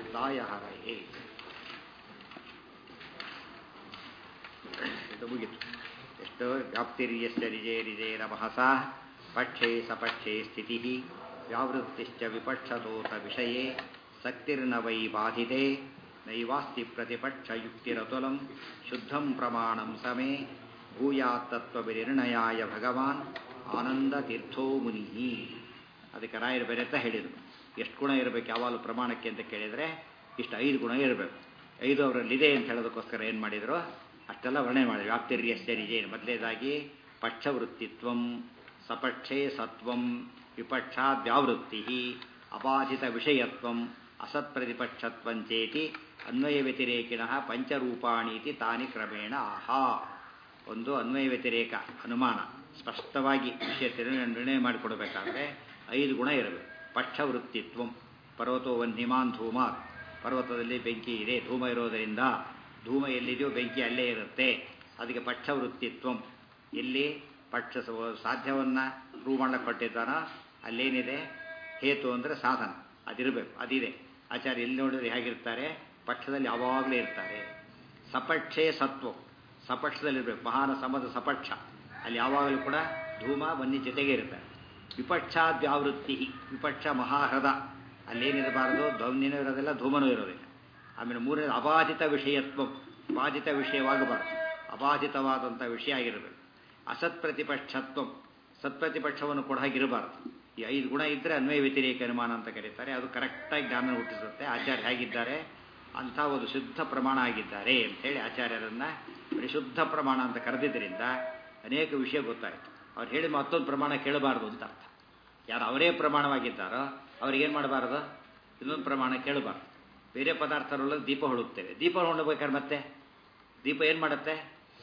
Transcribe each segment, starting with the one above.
ಮುಕ್ತಾಯ ಹರಯೇ ಇದು ಮುಗಿತು ಎಷ್ಟು ವ್ಯಾಪ್ತಿರ್ಯಸ್ಯ ನಿಜೇ ನಿಜೇನ ಮಹಸಾ ಪಕ್ಷೇ ಸಪಕ್ಷೇ ಸ್ಥಿತಿ ವ್ಯಾವೃತ್ತಿಶ್ಚ ವಿಪಕ್ಷತೋತ ವಿಷಯೇ ಸಕ್ತಿರ್ನ ವೈ ಬಾಧಿತೆ ನೈವಾಸ್ತಿ ಪ್ರತಿಪಕ್ಷಯುಕ್ತಿರತುಲಂ ಶುದ್ಧಂ ಪ್ರಮಾಣಂ ಸಮೇ ಭೂಯಾತ್ತತ್ವವಿನಿರ್ಣಯಾಯ ಭಗವಾನ್ ಆನಂದ ತೀರ್ಥೋ ಮುನಿ ಅದಕ್ಕೆ ರಾಯರು ಬೇರೆ ಅಂತ ಹೇಳಿದರು ಎಷ್ಟು ಗುಣ ಇರಬೇಕು ಯಾವಾಗಲೂ ಪ್ರಮಾಣಕ್ಕೆ ಅಂತ ಕೇಳಿದರೆ ಇಷ್ಟು ಐದು ಗುಣ ಇರಬೇಕು ಐದು ಅವರಲ್ಲಿದೆ ಅಂತ ಹೇಳೋದಕ್ಕೋಸ್ಕರ ಏನು ಮಾಡಿದರು ಅಷ್ಟೆಲ್ಲ ವರ್ಣನೆ ಮಾಡಿದ್ರು ವ್ಯಾಪ್ತಿರ್ಯಸ್ಯ ನಿಜೇನು ಮೊದಲೇದಾಗಿ ಪಕ್ಷವೃತ್ತಿತ್ವಂ ಸಪಕ್ಷೇ ಸತ್ವಂ ವಿಪಕ್ಷಾದ್ಯಾವೃತ್ತಿ ಅಬಾಧಿತ ವಿಷಯತ್ವಂ ಅಸತ್ಪ್ರತಿಪಕ್ಷತ್ವಂಚೇತಿ ಅನ್ವಯ ವ್ಯತಿರೇಕಿಣ ಪಂಚರೂಪಾಣೀತಿ ತಾನಿ ಕ್ರಮೇಣ ಆಹಾ ಒಂದು ಅನ್ವಯ ವ್ಯತಿರೇಕ ಅನುಮಾನ ಸ್ಪಷ್ಟವಾಗಿ ವಿಷಯ ನಿರ್ಣಯ ಮಾಡಿಕೊಡ್ಬೇಕಾದ್ರೆ ಐದು ಗುಣ ಇರಬೇಕು ಪಕ್ಷವೃತ್ತಿತ್ವಂ ಪರ್ವತೋ ವನ್ಹಿಮಾನ್ ಧೂಮಾತ್ ಪರ್ವತದಲ್ಲಿ ಬೆಂಕಿ ಇದೆ ಧೂಮ ಇರೋದರಿಂದ ಧೂಮ ಎಲ್ಲಿದೆಯೋ ಬೆಂಕಿ ಅಲ್ಲೇ ಇರುತ್ತೆ ಅದಕ್ಕೆ ಪಕ್ಷವೃತ್ತಿತ್ವಂ ಎಲ್ಲಿ ಪಕ್ಷ ಸಾಧ್ಯವನ್ನು ಪ್ರೂವ್ ಮಾಡಕ್ಕೆ ಕೊಟ್ಟಿದ್ದಾನೋ ಅಲ್ಲೇನಿದೆ ಹೇತು ಅಂದರೆ ಸಾಧನ ಅದಿರಬೇಕು ಅದಿದೆ ಆಚಾರ್ಯ ಎಲ್ಲಿ ನೋಡಿದ್ರೆ ಹೇಗಿರ್ತಾರೆ ಪಕ್ಷದಲ್ಲಿ ಯಾವಾಗಲೂ ಇರ್ತಾರೆ ಸಪಕ್ಷೇ ಸತ್ವ ಸಪಕ್ಷದಲ್ಲಿರಬೇಕು ಮಹಾನ ಸಮದ ಸಪಕ್ಷ ಅಲ್ಲಿ ಯಾವಾಗಲೂ ಕೂಡ ಧೂಮ ಬನ್ನಿ ಜೊತೆಗೆ ಇರ್ತಾರೆ ವಿಪಕ್ಷಾದ್ಯಾವೃತ್ತಿ ವಿಪಕ್ಷ ಮಹಾಹೃದ ಅಲ್ಲೇನಿರಬಾರದು ಧ್ವನಿನೂ ಇರೋದಿಲ್ಲ ಧೂಮನೂ ಇರೋದಿಲ್ಲ ಆಮೇಲೆ ಮೂರನೇ ಅಬಾಧಿತ ವಿಷಯತ್ವ ಬಾಧಿತ ವಿಷಯವಾಗಬಾರದು ಅಬಾಧಿತವಾದಂಥ ವಿಷಯ ಆಗಿರಬೇಕು ಅಸತ್ಪ್ರತಿಪಕ್ಷತ್ವ ಸತ್ಪ್ರತಿಪಕ್ಷವನ್ನು ಕೂಡ ಹಾಗಿರಬಾರದು ಈ ಐದು ಗುಣ ಇದ್ದರೆ ಅನ್ವಯ ವ್ಯತಿರೇಕ ಅನುಮಾನ ಅಂತ ಕರೀತಾರೆ ಅದು ಕರೆಕ್ಟಾಗಿ ಜ್ಞಾನ ಹುಟ್ಟಿಸುತ್ತೆ ಆಚಾರ್ಯ ಹೇಗಿದ್ದಾರೆ ಅಂಥ ಒಂದು ಶುದ್ಧ ಪ್ರಮಾಣ ಆಗಿದ್ದಾರೆ ಅಂಥೇಳಿ ಆಚಾರ್ಯರನ್ನು ಪರಿಶುದ್ಧ ಪ್ರಮಾಣ ಅಂತ ಕರೆದಿದ್ದರಿಂದ ಅನೇಕ ವಿಷಯ ಗೊತ್ತಾಯಿತು ಅವ್ರು ಹೇಳಿ ಮತ್ತೊಂದು ಪ್ರಮಾಣ ಕೇಳಬಾರ್ದು ಅಂತ ಅರ್ಥ ಯಾರು ಅವರೇ ಪ್ರಮಾಣವಾಗಿದ್ದಾರೋ ಅವ್ರಿಗೇನು ಮಾಡಬಾರ್ದು ಇನ್ನೊಂದು ಪ್ರಮಾಣ ಕೇಳಬಾರ್ದು ಬೇರೆ ಪದಾರ್ಥಗಳೊಳಗೆ ದೀಪ ಹೊಳುತ್ತೇವೆ ದೀಪ ಹೊಡಬೇಕಾದ್ರೆ ಮತ್ತೆ ದೀಪ ಏನು ಮಾಡುತ್ತೆ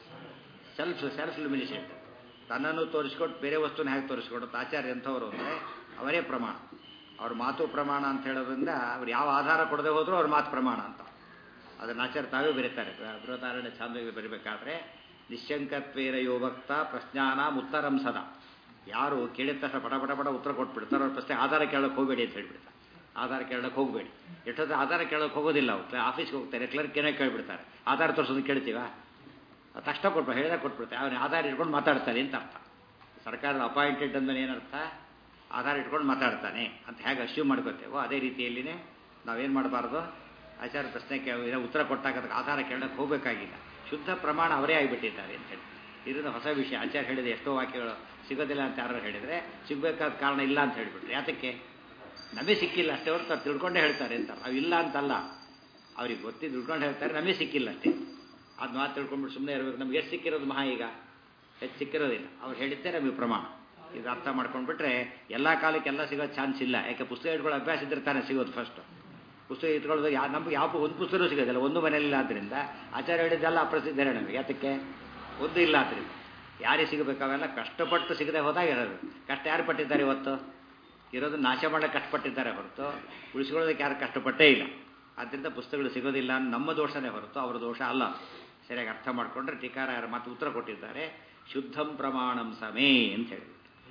ಸೆಲ್ಫ್ ಸೆಲ್ಫ್ ಲ್ಯುಮಿನೇಷನ್ ತನ್ನನ್ನು ತೋರಿಸ್ಕೊಟ್ಟು ಬೇರೆ ವಸ್ತುನ ಹೇಗೆ ತೋರಿಸ್ಕೊಡುತ್ತೆ ಆಚಾರ್ಯ ಎಂಥವರು ಅಂದರೆ ಅವರೇ ಪ್ರಮಾಣ ಅವ್ರ ಮಾತು ಪ್ರಮಾಣ ಅಂತ ಹೇಳೋದ್ರಿಂದ ಅವ್ರು ಯಾವ ಆಧಾರ ಕೊಡದೆ ಹೋದರೂ ಅವ್ರ ಮಾತು ಪ್ರಮಾಣ ಅಂತ ಅದನ್ನು ಆಚಾರ್ಯ ತಾವೇ ಬರೀತಾರೆ ಬೃಹತಾರಣ್ಯ ಛಾಂದೋಗಿ ಬರೀಬೇಕಾದ್ರೆ ನಿಶಂಕತ್ವೇರ ಯೋಭಕ್ತ ಪ್ರಶ್ನಾನಾಂ ಉತ್ತರಂ ಸದಾ ಯಾರು ಕೇಳಿದ ತಕ್ಷಣ ಪಟ ಪಟ ಪಟ ಉತ್ತರ ಕೊಟ್ಬಿಡ್ತಾರೋ ಅವ್ರ ಪ್ರಶ್ನೆ ಆಧಾರ ಕೇಳೋಕೆ ಹೋಗಬೇಡಿ ಅಂತ ಹೇಳ್ಬಿಡ್ತಾರೆ ಆಧಾರ ಕೇಳೋಕೆ ಹೋಗಬೇಡಿ ಎಷ್ಟೊತ್ತು ಆಧಾರ ಕೇಳೋಕೆ ಹೋಗೋದಿಲ್ಲ ಅವ್ರು ಆಫೀಸ್ಗೆ ಹೋಗ್ತಾರೆ ಕ್ಲರ್ಕ್ ಏನೇ ಕೇಳ್ಬಿಡ್ತಾರೆ ಆಧಾರ ತೋರಿಸೋದು ಕೇಳ್ತೀವ ತಕ್ಷಣ ಕೊಟ್ಬಿಡ ಹೇಳಿದಾಗ ಕೊಟ್ಬಿಡ್ತಾರೆ ಅವನು ಆಧಾರ ಇಟ್ಕೊಂಡು ಮಾತಾಡ್ತಾನೆ ಅಂತ ಅರ್ಥ ಸರ್ಕಾರದ ಅಪಾಯಿಂಟೆಡ್ ಅಂದಮೇಲೆ ಏನರ್ಥ ಆಧಾರ ಇಟ್ಕೊಂಡು ಮಾತಾಡ್ತಾನೆ ಅಂತ ಹೇಗೆ ಅಶ್ಯೂಮ್ ಮಾಡ್ಕೋತೇವೋ ಅದೇ ರೀತಿಯಲ್ಲಿನೇ ನಾವೇನು ಮಾಡಬಾರ್ದು ಆಚಾರ ಪ್ರಶ್ನೆಗೆ ಉತ್ತರ ಕೊಟ್ಟಾಗ ಅದಕ್ಕೆ ಆಧಾರ ಕೇಳೋಕೆ ಹೋಗಬೇಕಾಗಿಲ್ಲ ಶುದ್ಧ ಪ್ರಮಾಣ ಅವರೇ ಆಗಿಬಿಟ್ಟಿದ್ದಾರೆ ಅಂತ ಹೇಳಿ ಇದರಿಂದ ಹೊಸ ವಿಷಯ ಆಚಾರ ಹೇಳಿದೆ ಎಷ್ಟೋ ವಾಕ್ಯಗಳು ಸಿಗೋದಿಲ್ಲ ಅಂತ ಯಾರು ಹೇಳಿದರೆ ಸಿಗಬೇಕಾದ ಕಾರಣ ಇಲ್ಲ ಅಂತ ಹೇಳಿಬಿಟ್ರೆ ಯಾತಕ್ಕೆ ನಮಗೆ ಸಿಕ್ಕಿಲ್ಲ ಅಷ್ಟೇ ಹೊರತು ಅವ್ರು ತಿಳ್ಕೊಂಡೇ ಹೇಳ್ತಾರೆ ಅಂತ ನಾವು ಇಲ್ಲ ಅಂತಲ್ಲ ಅವ್ರಿಗೆ ಗೊತ್ತಿದ್ದು ತಿಳ್ಕೊಂಡು ಹೇಳ್ತಾರೆ ನಮಗೆ ಸಿಕ್ಕಿಲ್ಲ ಅಷ್ಟೇ ಅದು ಮಾತು ತಿಳ್ಕೊಂಡ್ಬಿಟ್ಟು ಸುಮ್ಮನೆ ಇರಬೇಕು ನಮ್ಗೆ ಎಷ್ಟು ಸಿಕ್ಕಿರೋದು ಮಹಾ ಈಗ ಹೆಚ್ಚು ಸಿಕ್ಕಿರೋದಿಲ್ಲ ಅವ್ರು ಹೇಳಿದ್ದೇ ನಮಗೆ ಪ್ರಮಾಣ ಇದು ಅರ್ಥ ಮಾಡ್ಕೊಂಡ್ಬಿಟ್ರೆ ಎಲ್ಲ ಕಾಲಕ್ಕೆಲ್ಲ ಸಿಗೋ ಚಾನ್ಸ್ ಇಲ್ಲ ಯಾಕೆ ಪುಸ್ತಕ ಇಟ್ಕೊಳ್ಳೋ ಅಭ್ಯಾಸ ಇದ್ರೆ ತಾನೇ ಸಿಗೋದು ಫಸ್ಟು ಪುಸ್ತಕ ಇಟ್ಕೊಳ್ಳೋದು ಯಾ ನಮ್ಗೆ ಯಾವ ಒಂದು ಪುಸ್ತಕನೂ ಸಿಗೋದಿಲ್ಲ ಒಂದು ಮನೆಯಲ್ಲಿಲ್ಲ ಆದ್ದರಿಂದ ಆಚಾರ್ಯ ಹೇಳಿದ್ದೆಲ್ಲ ಅಪ್ರಸಿದ್ಧರೇ ನಮಗೆ ಯಾತಕ್ಕೆ ಒಂದು ಇಲ್ಲ ಆದ್ದರಿಂದ ಯಾರಿಗೆ ಸಿಗಬೇಕು ಅವೆಲ್ಲ ಕಷ್ಟಪಟ್ಟು ಸಿಗದೆ ಹೋದಾಗ ಇರೋದು ಕಷ್ಟ ಯಾರು ಪಟ್ಟಿದ್ದಾರೆ ಇವತ್ತು ಇರೋದು ನಾಶ ಮಾಡಕ್ಕೆ ಕಷ್ಟಪಟ್ಟಿದ್ದಾರೆ ಹೊರತು ಉಳಿಸ್ಕೊಳ್ಳೋದಕ್ಕೆ ಯಾರು ಕಷ್ಟಪಟ್ಟೇ ಇಲ್ಲ ಆದ್ದರಿಂದ ಪುಸ್ತಕಗಳು ಸಿಗೋದಿಲ್ಲ ನಮ್ಮ ದೋಷನೇ ಹೊರತು ಅವರ ದೋಷ ಅಲ್ಲ ಸರಿಯಾಗಿ ಅರ್ಥ ಮಾಡಿಕೊಂಡ್ರೆ ಟೀಕಾರ ಯಾರು ಮತ್ತೆ ಉತ್ತರ ಕೊಟ್ಟಿದ್ದಾರೆ ಶುದ್ಧಂ ಪ್ರಮಾಣಂ ಸಮೇ ಅಂತ ಹೇಳಿ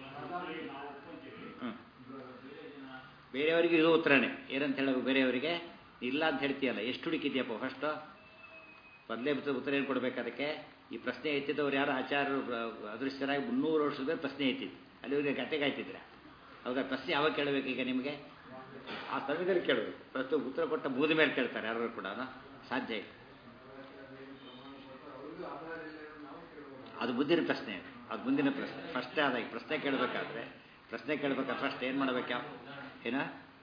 ಹ್ಞೂ ಬೇರೆಯವರಿಗೆ ಇದು ಉತ್ತರನೇ ಏನಂತ ಹೇಳಬೇಕು ಬೇರೆಯವರಿಗೆ ಇಲ್ಲ ಅಂತ ಹೇಳ್ತೀಯಲ್ಲ ಎಷ್ಟು ಹುಡುಕಿದ್ಯಪ್ಪ ಫಸ್ಟು ಮೊದಲೇ ಉತ್ತರ ಏನು ಕೊಡಬೇಕು ಅದಕ್ಕೆ ಈ ಪ್ರಶ್ನೆ ಎತ್ತಿದ್ದವ್ರು ಯಾರು ಆಚಾರ್ಯರು ಅದೃಶ್ಯರಾಗಿ ಮುನ್ನೂರು ವರ್ಷದ ಪ್ರಶ್ನೆ ಎತ್ತಿದ್ದು ಅಲ್ಲಿವರಿಗೆ ಗತೆ ಕಾಯ್ತಿದ್ರೆ ಹೌದಾ ಪ್ರಶ್ನೆ ಯಾವಾಗ ಕೇಳಬೇಕು ಈಗ ನಿಮಗೆ ಆ ಸಮಯದಲ್ಲಿ ಕೇಳಬೇಕು ಪ್ರಸ್ತುತ ಉತ್ತರ ಕೊಟ್ಟ ಮುಗಿದ ಮೇಲೆ ಕೇಳ್ತಾರೆ ಯಾರು ಕೂಡ ಸಾಧ್ಯ ಇಲ್ಲ ಅದು ಬುದ್ಧಿನ ಪ್ರಶ್ನೆ ಅದು ಮುಂದಿನ ಪ್ರಶ್ನೆ ಫಸ್ಟೇ ಆದಾಗ ಪ್ರಶ್ನೆ ಕೇಳಬೇಕಾದ್ರೆ ಪ್ರಶ್ನೆ ಕೇಳಬೇಕಾದ್ರೆ ಫಸ್ಟ್ ಏನು ಮಾಡ್ಬೇಕು ಯಾವ ಏನ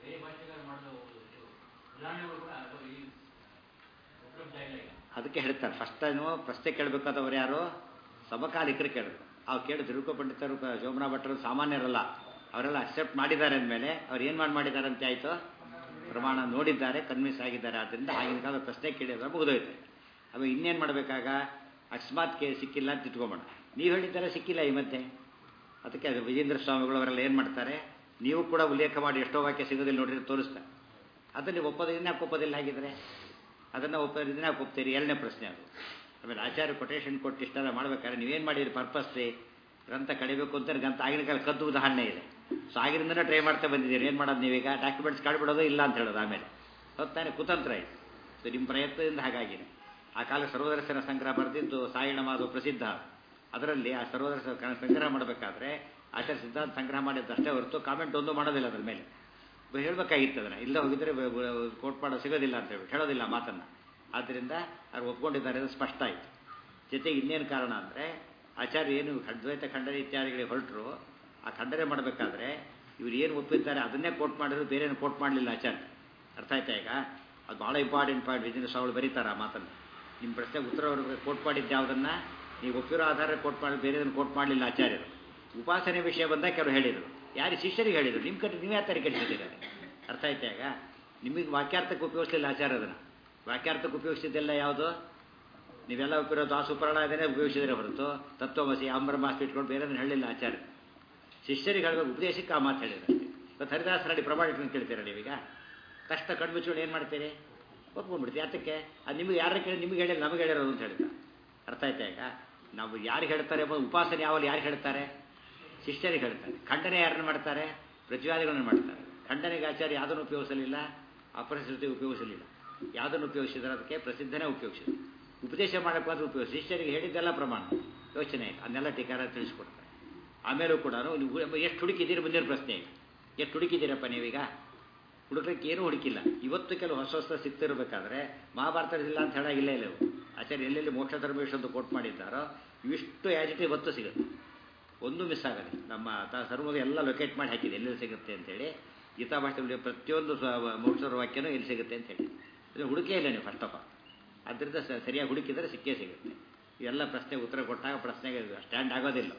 ಅದಕ್ಕೆ ಹೇಳ್ತಾರೆ ಫಸ್ಟ್ ಟೈಮು ಪ್ರಶ್ನೆ ಕೇಳಬೇಕಾದವ್ರು ಯಾರು ಸಮಕಾಲಿಕರು ಕೇಳಬೇಕು ಅವ್ರು ಕೇಳಿ ತಿರುಕ ಪಂಡಿತರು ಶೋಭನಾ ಭಟ್ರು ಸಾಮಾನ್ಯರಲ್ಲ ಅವರೆಲ್ಲ ಅಕ್ಸೆಪ್ಟ್ ಮಾಡಿದ್ದಾರೆ ಅಂದಮೇಲೆ ಅವ್ರು ಏನು ಮಾಡಿ ಮಾಡಿದ್ದಾರೆ ಅಂತ ಆಯಿತು ಪ್ರಮಾಣ ನೋಡಿದ್ದಾರೆ ಕನ್ವಿನ್ಸ್ ಆಗಿದ್ದಾರೆ ಆದ್ದರಿಂದ ಆಗಿನ ಕಾಲ ಪ್ರಶ್ನೆ ಕೇಳಿದ್ರೆ ಮುಗಿದೋಯ್ತು ಆಮೇಲೆ ಇನ್ನೇನು ಮಾಡಬೇಕಾಗ ಅಕಸ್ಮಾತ್ ಕೇ ಸಿಕ್ಕಿಲ್ಲ ಅಂತ ಇಟ್ಕೊಂಬೋಣ ನೀವು ಹೇಳಿದ್ದಾರೆ ಸಿಕ್ಕಿಲ್ಲ ಈ ಮಧ್ಯೆ ಅದಕ್ಕೆ ಅದು ವಿಜೇಂದ್ರ ಸ್ವಾಮಿಗಳು ಅವರೆಲ್ಲ ಏನು ಮಾಡ್ತಾರೆ ನೀವು ಕೂಡ ಉಲ್ಲೇಖ ಮಾಡಿ ಎಷ್ಟೋ ವಾಕ್ಯ ಸಿಗೋದಿಲ್ಲ ನೋಡ್ರಿ ತೋರಿಸ್ತಾರೆ ಅದನ್ನು ಒಪ್ಪೋದಿಲ್ಲ ಯಾಕೆ ಒಪ್ಪೋದಿಲ್ಲ ಹಾಗಿದ್ರೆ ಅದನ್ನು ಒಪ್ಪೋದಿದ್ರೆ ಯಾಕೆ ಒಪ್ತೀರಿ ಎರಡನೇ ಪ್ರಶ್ನೆ ಅದು ಆಮೇಲೆ ಆಚಾರ್ಯ ಕೊಟೇಶನ್ ಕೊಟ್ಟು ಇಷ್ಟೆಲ್ಲ ಮಾಡ್ಬೇಕಾದ್ರೆ ನೀವೇನು ಮಾಡಿದ್ರಿ ಪರ್ಪಸ್ಲಿ ಗ್ರಂಥ ಕಡಿಬೇಕು ಅಂತ ಗ್ರಂಥ ಆಗಿನ ಕಾಲ ಕದ್ದು ಉದಾಹರಣೆ ಇದೆ ಸೊ ಆಗಿನಿಂದನೇ ಟ್ರೈ ಮಾಡ್ತಾ ಬಂದಿದ್ದೀರಿ ಏನು ಮಾಡೋದು ನೀವೀಗ ಡಾಕ್ಯುಮೆಂಟ್ಸ್ ಕಳ್ಬಿಡೋದು ಇಲ್ಲ ಅಂತ ಹೇಳೋದು ಆಮೇಲೆ ಹೊತ್ತಾನೆ ಕುತಂತ್ರ ಇದೆ ಸೊ ನಿಮ್ಮ ಪ್ರಯತ್ನದಿಂದ ಹಾಗಾಗಿದೆ ಆ ಕಾಲ ಸರ್ವದರ್ಶನ ಸಂಗ್ರಹ ಬರೆದಿದ್ದು ಸಾಯಣ ಮಾಧವ ಪ್ರಸಿದ್ಧ ಅದರಲ್ಲಿ ಆ ಸರ್ವದರ್ಶನ ಸಂಗ್ರಹ ಮಾಡಬೇಕಾದ್ರೆ ಆಚಾರ್ಯ ಸಿದ್ಧಾಂತ ಸಂಗ್ರಹ ಮಾಡಿದ್ದಷ್ಟೇ ಹೊರತು ಕಾಮೆಂಟ್ ಒಂದು ಮಾಡೋದಿಲ್ಲ ಅದ್ರ ಮೇಲೆ ಹೇಳಬೇಕಾಗಿತ್ತು ಅದನ್ನು ಇಲ್ಲ ಹೋಗಿದ್ರೆ ಕೋಟ್ ಮಾಡೋ ಸಿಗೋದಿಲ್ಲ ಅಂತ ಹೇಳಿ ಹೇಳೋದಿಲ್ಲ ಮಾತನ್ನು ಆದ್ದರಿಂದ ಅವ್ರು ಒಪ್ಕೊಂಡಿದ್ದಾರೆ ಅದು ಸ್ಪಷ್ಟ ಆಯಿತು ಜೊತೆಗೆ ಇನ್ನೇನು ಕಾರಣ ಅಂದರೆ ಆಚಾರ್ಯ ಏನು ಅದ್ವೈತ ಖಂಡನೆ ಇತ್ಯಾದಿಗಳಿಗೆ ಹೊರಟರು ಆ ಖಂಡನೆ ಮಾಡಬೇಕಾದ್ರೆ ಇವ್ರು ಏನು ಒಪ್ಪಿದ್ದಾರೆ ಅದನ್ನೇ ಕೋಟ್ ಮಾಡಿದ್ರು ಬೇರೆ ಕೋಟ್ ಮಾಡಲಿಲ್ಲ ಆಚಾರ್ಯ ಅರ್ಥ ಆಯ್ತಾ ಈಗ ಅದು ಭಾಳ ಇಂಪಾರ್ಟೆಂಟ್ ಪಾಯಿಂಟ್ ವಿಜಯ ಸ್ವಾಮಿಗಳು ಬರೀತಾರೆ ಆ ಮಾತನ್ನು ನಿಮ್ಮ ಪ್ರಶ್ನೆಗೆ ಉತ್ತರ ಅವ್ರಿಗೆ ಕೋಟ್ ಮಾಡಿದ್ದು ಯಾವುದನ್ನು ನೀವು ಒಪ್ಪಿರೋ ಆಧಾರ ಕೋಟ್ ಮಾಡಿ ಬೇರೆದನ್ನು ಕೋಟ್ ಮಾಡಲಿಲ್ಲ ಆಚಾರ್ಯರು ಉಪಾಸನೆ ವಿಷಯ ಬಂದಾಗ ಕೆಲವರು ಹೇಳಿದರು ಯಾರು ಶಿಷ್ಯರಿಗೆ ಹೇಳಿದರು ನಿಮ್ಮ ಕಡೆ ನೀವೇ ಆ ಥರ ಕಲಿಸಿದ್ದೀರಿ ಅರ್ಥ ಆಯ್ತಾ ಈಗ ನಿಮಗೆ ವಾಕ್ಯಾರ್ಥಕ್ಕೆ ಉಪಯೋಗಿಸಲಿಲ್ಲ ಆಚಾರ ಅದನ್ನು ವಾಕ್ಯಾರ್ಥಕ್ಕೆ ಉಪಯೋಗಿಸಿದ್ದೆಲ್ಲ ಯಾವುದು ನೀವೆಲ್ಲ ಉಪಯೋಗ ದಾಸುಪರಾಣ ಅದನ್ನೇ ಉಪಯೋಗಿಸಿದ್ರೆ ಹೊರತು ತತ್ವಮಸಿ ಅಂಬ್ರಮಾಸ್ ಇಟ್ಕೊಂಡು ಬೇರೆ ಹೇಳಿಲ್ಲ ಆಚಾರ್ಯ ಶಿಷ್ಯರಿಗೆ ಹೇಳಬೇಕು ಉಪದೇಶಕ್ಕೆ ಆ ಮಾತು ಹೇಳಿದ್ರೆ ಇವತ್ತು ಹರಿದಾಸ ನಡಿ ಪ್ರಮಾಣ ಇಟ್ಕೊಂಡು ಕೇಳ್ತೀರ ನೀವೀಗ ಕಷ್ಟ ಕಣ್ಮುಚ್ಕೊಂಡು ಏನು ಮಾಡ್ತೀರಿ ಒಪ್ಕೊಂಡ್ಬಿಡ್ತೀವಿ ಯಾತಕ್ಕೆ ಅದು ನಿಮಗೆ ಯಾರು ಕೇಳಿ ನಿಮಗೆ ಹೇಳಿಲ್ಲ ನಮಗೆ ಹೇಳಿರೋದು ಅಂತ ಹೇಳಿದ ಅರ್ಥ ಆಯ್ತಾ ಈಗ ನಾವು ಯಾರಿಗೆ ಹೇಳ್ತಾರೆ ಎಂಬುದು ಉಪಾಸನೆ ಯಾವಲ್ಲಿ ಯಾರು ಹೇಳ್ತಾರೆ ಶಿಷ್ಯರಿಗೆ ಹೇಳ್ತಾರೆ ಖಂಡನೆ ಯಾರನ್ನು ಮಾಡ್ತಾರೆ ಪ್ರತಿವಾದಿಗಳನ್ನು ಮಾಡ್ತಾರೆ ಖಂಡನೆಗೆ ಆಚಾರ್ಯ ಯಾವುದನ್ನು ಉಪಯೋಗಿಸಲಿಲ್ಲ ಅಪರಿಸ್ಥಿತಿ ಉಪಯೋಗಿಸಲಿಲ್ಲ ಯಾವುದನ್ನು ಉಪಯೋಗಿಸಿದ್ರೆ ಅದಕ್ಕೆ ಪ್ರಸಿದ್ಧನೇ ಉಪಯೋಗಿಸಿದ್ರು ಉಪದೇಶ ಮಾಡಕ್ಕೆ ಮಾತ್ರ ಉಪಯೋಗ ಶಿಷ್ಯರಿಗೆ ಹೇಳಿದ್ದೆಲ್ಲ ಪ್ರಮಾಣ ಯೋಚನೆ ಇಲ್ಲ ಅದನ್ನೆಲ್ಲ ಟೀಕಾರ ತಿಳಿಸ್ಕೊಡ್ತಾರೆ ಆಮೇಲೂ ಕೂಡ ನೀವು ಎಷ್ಟು ಹುಡುಕಿದ್ದೀರಿ ಮುಂದಿನ ಪ್ರಶ್ನೆ ಈಗ ಎಷ್ಟು ಹುಡುಕಿದ್ದೀರಪ್ಪ ನೀವೀಗ ಹುಡುಕ್ಲಿಕ್ಕೆ ಏನೂ ಹುಡುಕಿಲ್ಲ ಇವತ್ತು ಕೆಲವು ಹೊಸ ಹೊಸ ಸಿಗ್ತಿರ್ಬೇಕಾದ್ರೆ ಮಹಾಭಾರತದಿಲ್ಲ ಅಂತ ಹೇಳಾಗಿಲ್ಲ ಇಲ್ಲ ಇವು ಆಚಾರ್ಯ ಎಲ್ಲೆಲ್ಲಿ ಮೋಕ್ಷ ಧರ್ಮೇಶ್ ಅಂತ ಕೋಟ್ ಮಾಡಿದ್ದಾರೋ ಇವಿಷ್ಟು ಆ್ಯಜಿಟಿ ಇವತ್ತು ಸಿಗುತ್ತೆ ಒಂದು ಮಿಸ್ ಆಗದೆ ನಮ್ಮ ತ ಸರ್ವದ ಎಲ್ಲ ಲೊಕೇಟ್ ಮಾಡಿ ಹಾಕಿದೆ ಎಲ್ಲೆಲ್ಲಿ ಸಿಗುತ್ತೆ ಅಂತೇಳಿ ಗೀತಾ ಭಾಷೆ ಪ್ರತಿಯೊಂದು ಮೋಕ್ಷರ ವಾಕ್ಯನೂ ಎಲ್ಲಿ ಸಿಗುತ್ತೆ ಅಂತೇಳಿ ಇದು ಹುಡುಕೇ ಇಲ್ಲ ನೀವು ಫಸ್ಟ್ ಆಫ್ ಆಲ್ ಅದರಿಂದ ಸರಿಯಾಗಿ ಹುಡುಕಿದರೆ ಸಿಕ್ಕೇ ಸಿಗುತ್ತೆ ಇವೆಲ್ಲ ಪ್ರಶ್ನೆಗೆ ಉತ್ತರ ಕೊಟ್ಟಾಗ ಪ್ರಶ್ನೆಗೆ ಸ್ಟ್ಯಾಂಡ್ ಆಗೋದಿಲ್ಲ